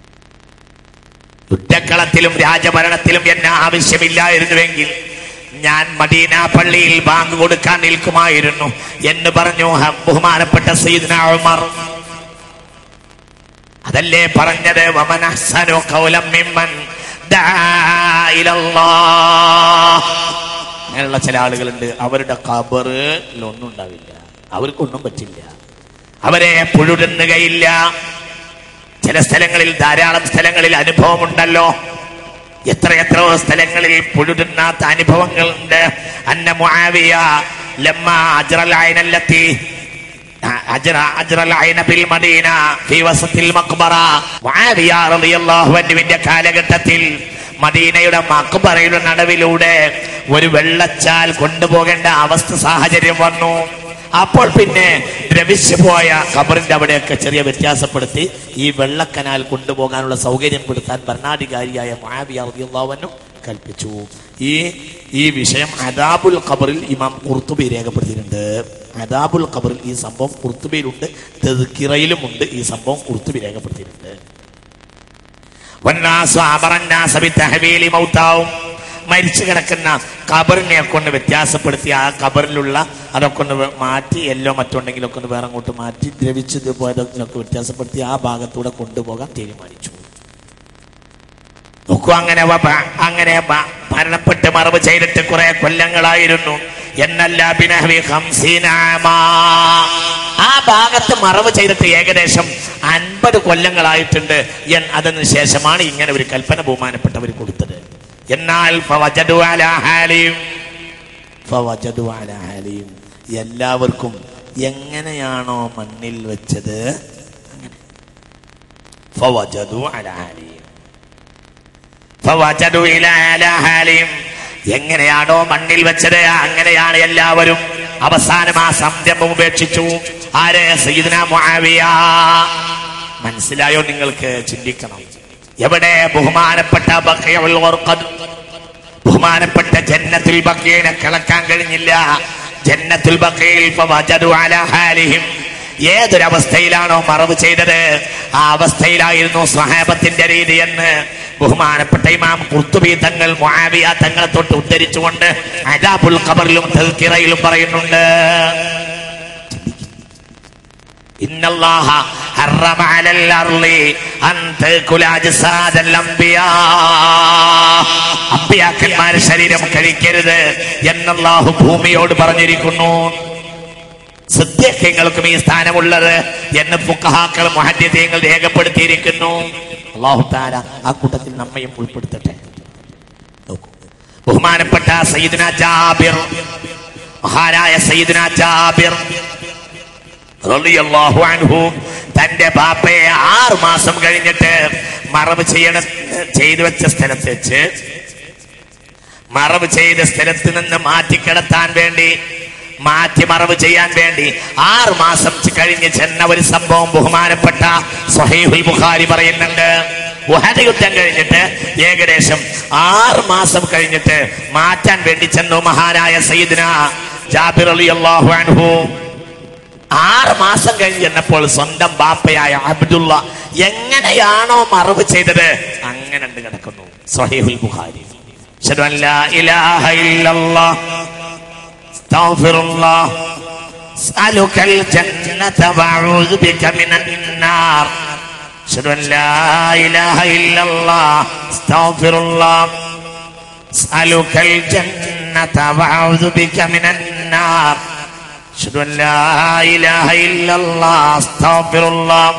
യുദ്ധക്കളത്തിലും രാജഭരണത്തിലും എന്നെ ആവശ്യമില്ലായിരുന്നുവെങ്കിൽ ഞാൻ മദീന പള്ളിയിൽ ബാങ്ക് കൊടുക്കാൻ നിൽക്കുമായിരുന്നു എന്ന് പറഞ്ഞു ഹ- ബഹുമാനപ്പെട്ട സയ്യിദ്ന ഉമർ അതല്ലേ പറഞ്ഞത് വമൻ അഹ്സനു ഖൗലം മിമ്മൻ ദാ ഇലല്ലാഹ്. അങ്ങനെയുള്ള ചില ആളുകളുണ്ട് അവരുടെ കബറിലൊന്നും ഉണ്ടാവില്ല അവർക്കൊന്നും പറ്റില്ല അവരെ പുഴുതുന്നുകയില്ല ചില സ്ഥലങ്ങളിൽ ധാരാളം സ്ഥലങ്ങളിൽ അനുഭവമുണ്ടല്ലോ എത്രയെത്ര സ്ഥലങ്ങളിൽ പുഴുതുന്നാത്ത അനുഭവങ്ങളുണ്ട് അന്ന മുആവിയ ലമ്മ അജ്റൽ ഐനല്ലത്തി അജ്റ അജ്റൽ ഐന ബിൽ മദീന ഫി വസത്തിൽ മഖ്ബറ മുആവിയ റളിയല്ലാഹു അൻഹുവിന്റെ കാലഘട്ടത്തിൽ മദീനയുടെ മക്ബറയുടെ നടുവിലൂടെ ഒരു വെള്ളച്ചാൽ കൊണ്ടുപോകേണ്ട അവസ്ഥ സാഹചര്യം വന്നു അപ്പോൾ പിന്നെ ദ്രവിച്ചു പോയ ഖബറിന്റെ അവിടെയൊക്കെ ചെറിയ വ്യത്യാസപ്പെടുത്തി ഈ വെള്ളക്കനാൽ കൊണ്ടുപോകാനുള്ള സൗകര്യം പെടുത്താൻ ഭരണാധികാരിയായ മാവിയാർദിയുള്ളവനും കൽപ്പിച്ചു ഈ ഈ വിഷയം അദാബുൽ ഖബറിൽ ഇമാം കുർത്തുബി രേഖപ്പെടുത്തിയിട്ടുണ്ട് അദാബുൽ ഖബറിൽ ഈ സംഭവം കുർത്തുബിയിലുണ്ട് തെക്കിറയിലുമുണ്ട് ഈ സംഭവം കുർത്തുബി രേഖപ്പെടുത്തിയിട്ടുണ്ട് വന്നാസു അമറന്നാസ ബിത്തഹ്വീലി മൗതാവും മരിച്ചു കിടക്കുന്ന കബറിനെ കൊണ്ട് വ്യത്യാസപ്പെടുത്തി ആ കബറിലുള്ള അതൊക്കെ ഒന്ന് വേ- മാറ്റി എല്ലോ മറ്റുണ്ടെങ്കിലും ഒക്കെ ഒന്ന് വേറെ അങ്ങോട്ട് മാറ്റി ദ്രവിച്ചത് പോയതൊക്കെ വ്യത്യാസപ്പെടുത്തി ആ ഭാഗത്തൂടെ കൊണ്ടുപോകാൻ തീരുമാനിച്ചു നോക്കൂ അങ്ങനെ വ- അങ്ങനെ വ- മരണപ്പെട്ട് മറവ് ചെയ്തിട്ട് കുറെ കൊല്ലങ്ങളായിരുന്നു എന്നല്ല ബിനഹ്വി ഖംസീനാമാ. ആ ഭാഗത്ത് മറവ് ചെയ്തിട്ട് ഏകദേശം അൻപത് കൊല്ലങ്ങളായിട്ടുണ്ട് എൻ- അതിന് ശേഷമാണ് ഇങ്ങനെ ഒരു കൽപ്പന ബഹുമാനപ്പെട്ടവർ കൊടുത്തത് എന്നാൽ ഫവജദു അലാ ഹാലിയും ഫവജദു അലാ ഹാലിയും എല്ലാവർക്കും എങ്ങനെയാണോ മണ്ണിൽ വെച്ചത് അങ്ങനെ ഫവജദു അലാ ഹാലിയും ഫവജദു ഇലാ അലാ ഹാലിയും എങ്ങനെയാണോ മണ്ണിൽ വെച്ചത് അങ്ങനെയാണ് എല്ലാവരും അവസാനം ആ സംരംഭം ഉപേക്ഷിച്ചു ആര് സയ്യിദ്ന മുആവിയ മനസ്സിലായോ നിങ്ങൾക്ക് ചിന്തിക്കണം എവിടെ ബഹുമാനപ്പെട്ട ബഖിയുൽ ഖർഖദ് ബഹുമാനപ്പെട്ട ജന്നത്തുൽ ബഖീനെ കിളക്കാൻ കഴിഞ്ഞില്ല ജന്നത്തുൽ ബഖീൽ ഫവജദു അലാ ഹാലിഹിം ഏതൊരവസ്ഥയിലാണോ മറവ് ചെയ്തത് ആ അവസ്ഥയിലായിരുന്നു സ്വഹാബത്തിന്റെ രീതി എന്ന് ബഹുമാനപ്പെട്ട ഇമാം കുർത്തുബി തങ്ങൾ മുആവിയ തങ്ങളെ തൊട്ട് ഉദ്ധരിച്ചുകൊണ്ട് അദാബുൽ ഖബറിലും തൽക്കിറയിലും പറയുന്നുണ്ട് إن الله حرم على الأرض أن تأكل أجساد الأنبياء അമ്പിയാക്കന്മാർ ശരീരം കഴിക്കരുത് എന്നല്ലാഹു ഭൂമിയോട് പറഞ്ഞിരിക്കുന്നു സത്യങ്ങൾക്കും ഈ സ്ഥാനമുള്ളത് എന്ന് ഫുക്കഹാക്കൾ മുഹദ്യതയങ്ങൾ രേഖപ്പെടുത്തിയിരിക്കുന്നു അള്ളാഹു താര ആ കൂട്ടത്തിൽ നമ്മയും ഉൾപ്പെടുത്തട്ടെ നോക്കൂ ബഹുമാനപ്പെട്ട സയ്യിദ്ന ജാബിർ മഹാനായ സയ്യിദ്ന ജാബിർ റളിയല്ലാഹു അൻഹു തന്റെ ബാപ്പയെ ആറ് മാസം കഴിഞ്ഞിട്ട് മറവ് ചെയ്യണ ചെയ്തു വെച്ച സ്ഥലത്ത് വെച്ച് മറവ് ചെയ്ത സ്ഥലത്ത് നിന്ന് മാറ്റിക്കിടത്താൻ വേണ്ടി മാറ്റി മറവ് ചെയ്യാൻ വേണ്ടി ആറ് മാസം കഴിഞ്ഞ് ചെന്ന ഒരു സംഭവം ബഹുമാനപ്പെട്ട സ്വഹീഹുൽ ബുഖാരി പറയുന്നുണ്ട് ഉഹദ യുദ്ധം കഴിഞ്ഞിട്ട് ഏകദേശം ആറ് മാസം കഴിഞ്ഞിട്ട് മാറ്റാൻ വേണ്ടി ചെന്നു മഹാനായ സയ്യിദ്ന ജാബിർ അലി അള്ളാഹു അൻഹു ആറ് മാസം കഴിഞ്ഞ് ചെന്നപ്പോൾ സ്വന്തം ബാപ്പയായ അബ്ദുള്ള എങ്ങനെയാണോ മറവ് ചെയ്തത് അങ്ങനെ ഉണ്ട് കിടക്കുന്നു സ്വഹീഹുൽ ബുഖാരി അഷ്ഹദു അൻ ലാ ഇലാഹ ഇല്ലല്ലാഹ് അസ്തഗ്ഫിറുല്ലാഹ് അസ്അലുകൽ ജന്നത വഅഊദു ബിക മിനന്നാർ അഷ്ഹദു അൻ ലാ ഇലാഹ ഇല്ലല്ലാഹ് അസ്തഗ്ഫിറുല്ലാഹ് അസ്അലുകൽ ജന്നത വഅഊദു ബിക മിനന്നാർ أشهد أن لا إله إلا الله أستغفر الله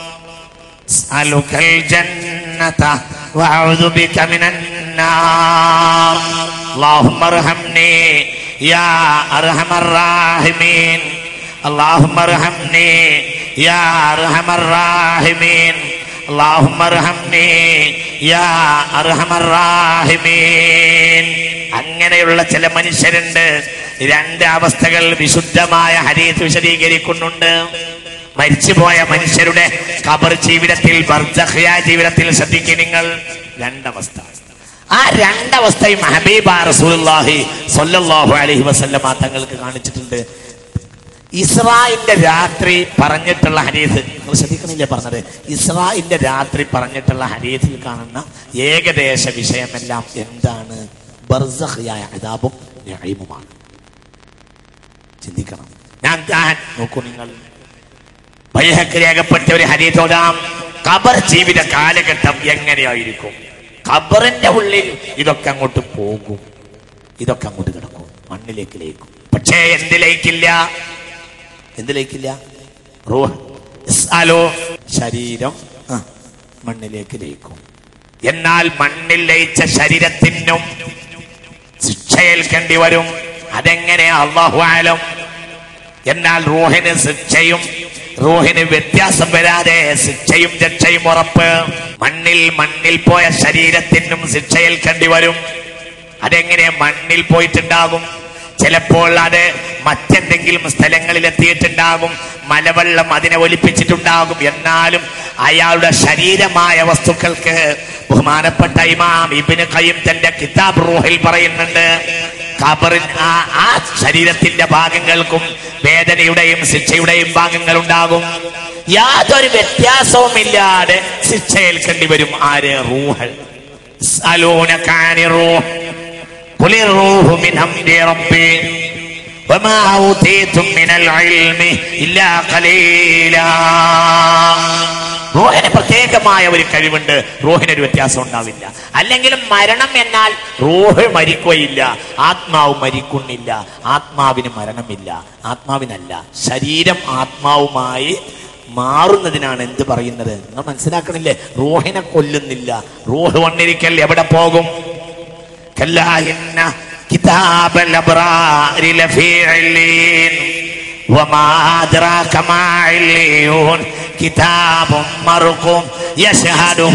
أسألك الجنة وأعوذ بك من النار اللهم ارحمني يا أرحم الراحمين اللهم ارحمني يا أرحم الراحمين اللهم ارحمني يا أرحم الراحمين അങ്ങനെയുള്ള ചില മനുഷ്യരുണ്ട് രണ്ട് അവസ്ഥകൾ വിശുദ്ധമായ ഹരീത് വിശദീകരിക്കുന്നുണ്ട് മരിച്ചുപോയ മനുഷ്യരുടെ ഖബർ ജീവിതത്തിൽ ബർജഹ്യ ജീവിതത്തിൽ ശ്രദ്ധിക്കുക നിങ്ങൾ രണ്ടവസ്ഥ ആ രണ്ടവസ്ഥയും ഹബീബ റസൂലുള്ളാഹി സ്വല്ലല്ലാഹു അലൈഹി വസല്ലമ തങ്ങൾക്ക് കാണിച്ചിട്ടുണ്ട് ഇസ്രായിന്റെ രാത്രി പറഞ്ഞിട്ടുള്ള ഹരീസ് നിങ്ങൾ ശ്രദ്ധിക്കണില്ലേ പറഞ്ഞത് ഇസ്രായിന്റെ രാത്രി പറഞ്ഞിട്ടുള്ള ഹരീസിൽ കാണുന്ന ഏകദേശ വിഷയമെല്ലാം എന്താണ് ബർസഖിയായ അതാബും നഈമുമാണ് ചിന്തിക്കണം ഞാൻ ഞാൻ നോക്കൂ നിങ്ങൾ ബൈഹക്ക് രേഖപ്പെട്ട ഒരു ഹരീതോടാം ഖബർ ജീവിത കാലഘട്ടം എങ്ങനെയായിരിക്കും ഖബറിന്റെ ഉള്ളിൽ ഇതൊക്കെ അങ്ങോട്ട് പോകും ഇതൊക്കെ അങ്ങോട്ട് കിടക്കും മണ്ണിലേക്ക് ലയിക്കും പക്ഷേ എന്തിലേക്കില്ല എന്തിലേക്കില്ല റൂഹ് ഇസ്അലോ ശരീരം ആ, മണ്ണിലേക്ക് ലയിക്കും എന്നാൽ മണ്ണിൽ ലയിച്ച ശരീരത്തിനും ശിക്ഷയേൽക്കേണ്ടി വരും അതെങ്ങനെ അള്ളാഹു ആലം എന്നാൽ റൂഹിന് ശിക്ഷയും റൂഹിന് വ്യത്യാസം വരാതെ ശിക്ഷയും രക്ഷയും ഉറപ്പ് മണ്ണിൽ മണ്ണിൽ പോയ ശരീരത്തിനും ശിക്ഷയേൽക്കേണ്ടി വരും അതെങ്ങനെ മണ്ണിൽ പോയിട്ടുണ്ടാകും ചിലപ്പോൾ അത് മറ്റെന്തെങ്കിലും സ്ഥലങ്ങളിൽ എത്തിയിട്ടുണ്ടാകും മലവെള്ളം അതിനെ ഒലിപ്പിച്ചിട്ടുണ്ടാകും എന്നാലും അയാളുടെ ശരീരമായ വസ്തുക്കൾക്ക് ബഹുമാനപ്പെട്ട ഇമാം ഇബിന് കയ്യും തന്റെ കിതാബ് റൂഹിൽ പറയുന്നുണ്ട് ഖബറിൻ ആ ആ ശരീരത്തിന്റെ ഭാഗങ്ങൾക്കും വേദനയുടെയും ശിക്ഷയുടെയും ഭാഗങ്ങൾ ഉണ്ടാകും യാതൊരു വ്യത്യാസവുമില്ലാതെ ശിക്ഷ ഏൽക്കേണ്ടി വരും ആര് റൂഹൽ يسألونك عن الروح قل الروح من أمر ربي وما أوتيتم من العلم إلا قليلا റൂഹിന് പ്രത്യേകമായ ഒരു കഴിവുണ്ട് റൂഹിന് ഒരു വ്യത്യാസം ഉണ്ടാവില്ല അല്ലെങ്കിലും മരണം എന്നാൽ റൂഹ് മരിക്കുകയില്ല ആത്മാവ് മരിക്കുന്നില്ല ആത്മാവിന് മരണമില്ല ആത്മാവിനല്ല ശരീരം ആത്മാവുമായി മാറുന്നതിനാണ് എന്ത് പറയുന്നത് നിങ്ങൾ മനസ്സിലാക്കണില്ലേ റൂഹിനെ കൊല്ലുന്നില്ല റൂഹ് വന്നിരിക്കൽ എവിടെ പോകും كلا إن كتاب الأبرار لفي علين وما أدراك ما عليون كتاب مرقوم يشهده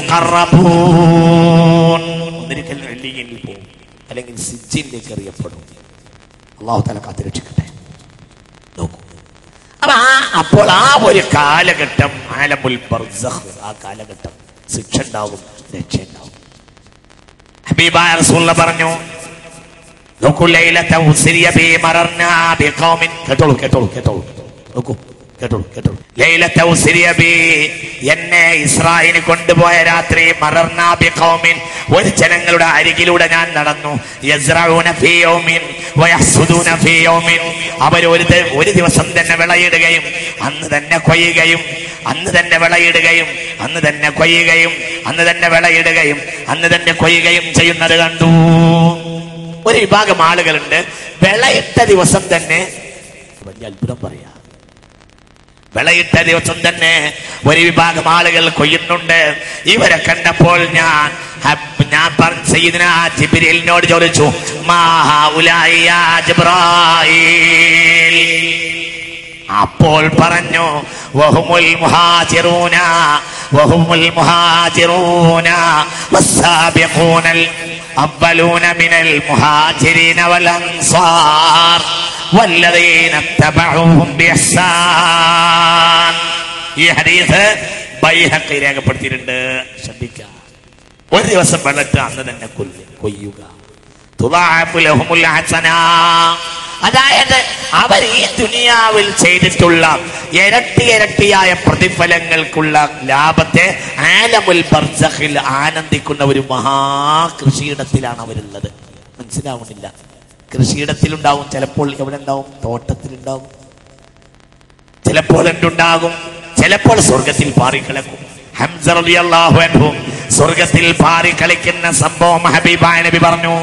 المقربون ഒന്നിരിക്കൽ വെള്ളിയിൽ പോകും അല്ലെങ്കിൽ സിജിലേക്ക് എറിയപ്പെടും അള്ളാഹു തല കാത്തിരക്ഷിക്കട്ടെ നോക്കൂ അപ്പൊ ആ അപ്പോൾ ആ ഒരു കാലഘട്ടം ആലമുൽ ബർസഖ് ആ കാലഘട്ടം ശിക്ഷ ഉണ്ടാവും രക്ഷ ഉണ്ടാവും ഹബീബായ റസൂലുള്ള പറഞ്ഞു നോക്കൂ ലൈലത്തെ ഉസ്രിയ ബി മറർനാ ബി ഖൗമിൻ കേട്ടോളൂ കേട്ടോളൂ കേട്ടോളൂ നോക്കൂ കേട്ടോളൂ കേട്ടോളൂ ലൈലത്തെ ഉസ്രിയ ബി എന്നെ ഇസ്രായേലിന് കൊണ്ടുപോയ രാത്രി മറർനാ ബി ഖൗമിൻ ഒരു ജനങ്ങളുടെ അരികിലൂടെ ഞാൻ നടന്നു യസ്റഊന ഫീ യൗമിൻ വയഹ്സുദൂന ഫീ യൗമിൻ അവർ ഒരു ദി- ഒരു ദിവസം തന്നെ വിളയിടുകയും അന്ന് തന്നെ കൊയ്യുകയും അന്ന് തന്നെ വിളയിടുകയും അന്ന് തന്നെ കൊയ്യുകയും അന്ന് തന്നെ വിളയിടുകയും അന്ന് തന്നെ കൊയ്യുകയും ചെയ്യുന്നത് കണ്ടു ഒരു വിഭാഗം ആളുകളുണ്ട് വിളയിട്ട ദിവസം തന്നെ വലിയ അത്ഭുതം പറയാം വിളയിട്ട ദിവസം തന്നെ ഒരു വിഭാഗം ആളുകൾ കൊയ്യുന്നുണ്ട് ഇവരെ കണ്ടപ്പോൾ ഞാൻ ഹബ്- ഞാൻ പറഞ്ഞ സയ്യിദിന ജിബ്രീലിനോട് ചോദിച്ചു മാ ഹൗലായി യാ ജിബ്രായീൽ അപ്പോൾ പറഞ്ഞു വഹുമുൽ മുഹാജിറൂന വഹുമുൽ മുഹാജിറൂന വസ്സാബിഖൂനൽ അവലൂന മിനൽ മുഹാജിരീന വൽ അൻസാർ والذين اتبعوهم بإحسان ഈ ഹദീസ് ബൈഹഖി രേഖപ്പെടുത്തിയിട്ടുണ്ട് ശ്രദ്ധിക്കുക ഒരു ദിവസം വെള്ളറ്റ് അന്ന് തന്നെ കൊല്ലും കൊയ്യുക തുളാഅഫു ലഹുമുൽ ഹസനാ. അതായത് അവർ ഈ ദുനിയാവിൽ ചെയ്തിട്ടുള്ള ഇരട്ടി ഇരട്ടിയായ പ്രതിഫലങ്ങൾക്കുള്ള ലാഭത്തെ ആലമുൽ ബർസഖിൽ ആനന്ദിക്കുന്ന ഒരു മഹാകൃഷിയിടത്തിലാണ് അവരുള്ളത് മനസ്സിലാവുന്നില്ല കൃഷിയിടത്തിലുണ്ടാവും ചിലപ്പോൾ എവിടെ ഉണ്ടാവും തോട്ടത്തിലുണ്ടാവും ചിലപ്പോൾ എന്തുണ്ടാകും ചിലപ്പോൾ സ്വർഗത്തിൽ പാറിക്കളക്കും ഹംസ റളിയല്ലാഹു അൻഹു സ്വർഗത്തിൽ പാറിക്കളിക്കുന്ന സംഭവം ഹബീബായ നബി പറഞ്ഞു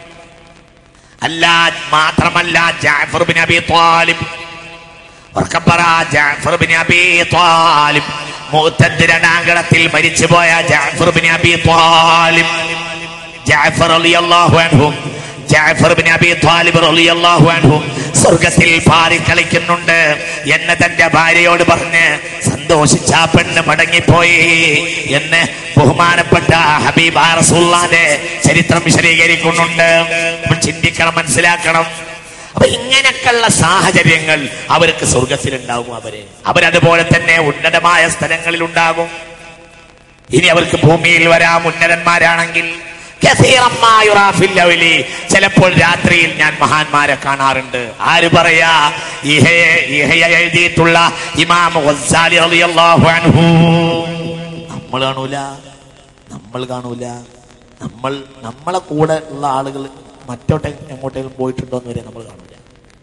അല്ല മാത്രമല്ല ജാഫർ ബിൻ അബി ത്വാലിബ് ഉറക്കെ പറ ജാഫർ ബിൻ അബി ത്വാലിബ് മുഅത്തദ് രണാങ്കണത്തിൽ മരിച്ചുപോയ Jafar bin Abi Talib Jafar റളിയല്ലാഹു അൻഹു ജാഫർ ബിൻ അബി ത്വാലിബ് റളിയല്ലാഹു അൻഹു സ്വർഗത്തിൽ പാറി കളിക്കുന്നുണ്ട് എന്ന് തന്റെ ഭാര്യയോട് പറഞ്ഞ് സന്തോഷിച്ച ആ പെണ്ണ് മടങ്ങിപ്പോയി എന്ന് ബഹുമാനപ്പെട്ട ഹബീബ റസൂല്ലാന്റെ ചരിത്രം വിശദീകരിക്കുന്നുണ്ട് അപ്പോൾ ചിന്തിക്കണം മനസ്സിലാക്കണം അപ്പൊ ഇങ്ങനെയൊക്കെയുള്ള സാഹചര്യങ്ങൾ അവർക്ക് സ്വർഗത്തിലുണ്ടാകും അവര് അവരതുപോലെ തന്നെ ഉന്നതമായ സ്ഥലങ്ങളിൽ ഉണ്ടാകും ഇനി അവർക്ക് ഭൂമിയിൽ വരാം ഉന്നതന്മാരാണെങ്കിൽ കസീറമ്മാ യുറാ ഫിൽ ലൗലി. ചിലപ്പോൾ രാത്രിയിൽ ഞാൻ മഹാന്മാരെ കാണാറുണ്ട് ആര് പറയാ ഇഹയെ ഇഹയെ എഴുതിയിട്ടുള്ള ഇമാം ഗസ്സാലി റളിയല്ലാഹു അൻഹു നമ്മൾ കാണൂല നമ്മൾ കാണൂല നമ്മൾ നമ്മളെ കൂടെ ഉള്ള ആളുകൾ മറ്റോട്ടെ എങ്ങോട്ടെങ്കിലും പോയിട്ടുണ്ടോ എന്ന് വരെ നമ്മൾ കാണൂല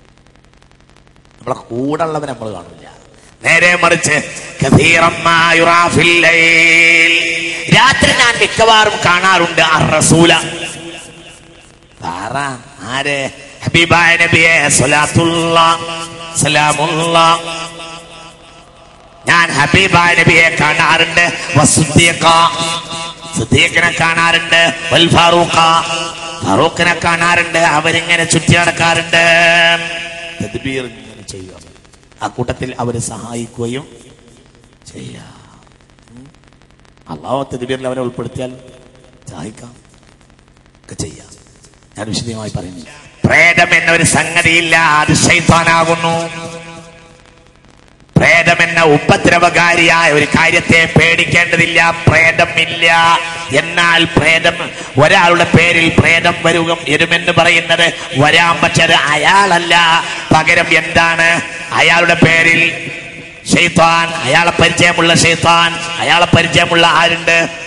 നമ്മളെ കൂടെ ഉള്ളവരെ നമ്മൾ കാണൂല നേരെ മറിച്ച് കഥീറമ്മാ യുറാ ഫിൽ ലൈൽ. രാത്രി ഞാൻ മിക്കവാറും കാണാറുണ്ട് ആ റസൂല പറ ആരെ ഹബീബായ നബിയെ സ്വലാത്തുള്ള സലാമുള്ള ഞാൻ ഹബീബായ നബിയെ കാണാറുണ്ട് വസുദ്ദീഖ സുദ്ദീഖിനെ കാണാറുണ്ട് വൽ ഫാറൂഖ ഫാറൂഖിനെ കാണാറുണ്ട് അവരിങ്ങനെ ചുറ്റി നടക്കാറുണ്ട് തദ്ബീർ ഇങ്ങനെ ചെയ്യുക ആ കൂട്ടത്തിൽ അവരെ സഹായിക്കുകയും ചെയ്യാം ഉം. അള്ളാഹു തദ്ബീറിൽ അവരെ ഉൾപ്പെടുത്തിയാൽ സഹായിക്കാം ഒക്കെ ചെയ്യാം ഞാൻ വിശദമായി പറയുന്നില്ല പ്രേതം എന്നൊരു സംഗതിയില്ല അത് ശൈത്താനാകുന്നു പ്രേതം എന്ന ഉപദ്രവകാരിയായ ഒരു കാര്യത്തെ പേടിക്കേണ്ടതില്ല പ്രേതമില്ല എന്നാൽ പ്രേതം ഒരാളുടെ പേരിൽ പ്രേതം വരുക വരുമെന്ന് പറയുന്നത് വരാൻ പക്ഷത് അയാളല്ല പകരം എന്താണ് അയാളുടെ പേരിൽ ഷെയ്ത്താൻ അയാളെ പരിചയമുള്ള ഷെയ്ത്താൻ അയാളെ പരിചയമുള്ള ആരുണ്ട്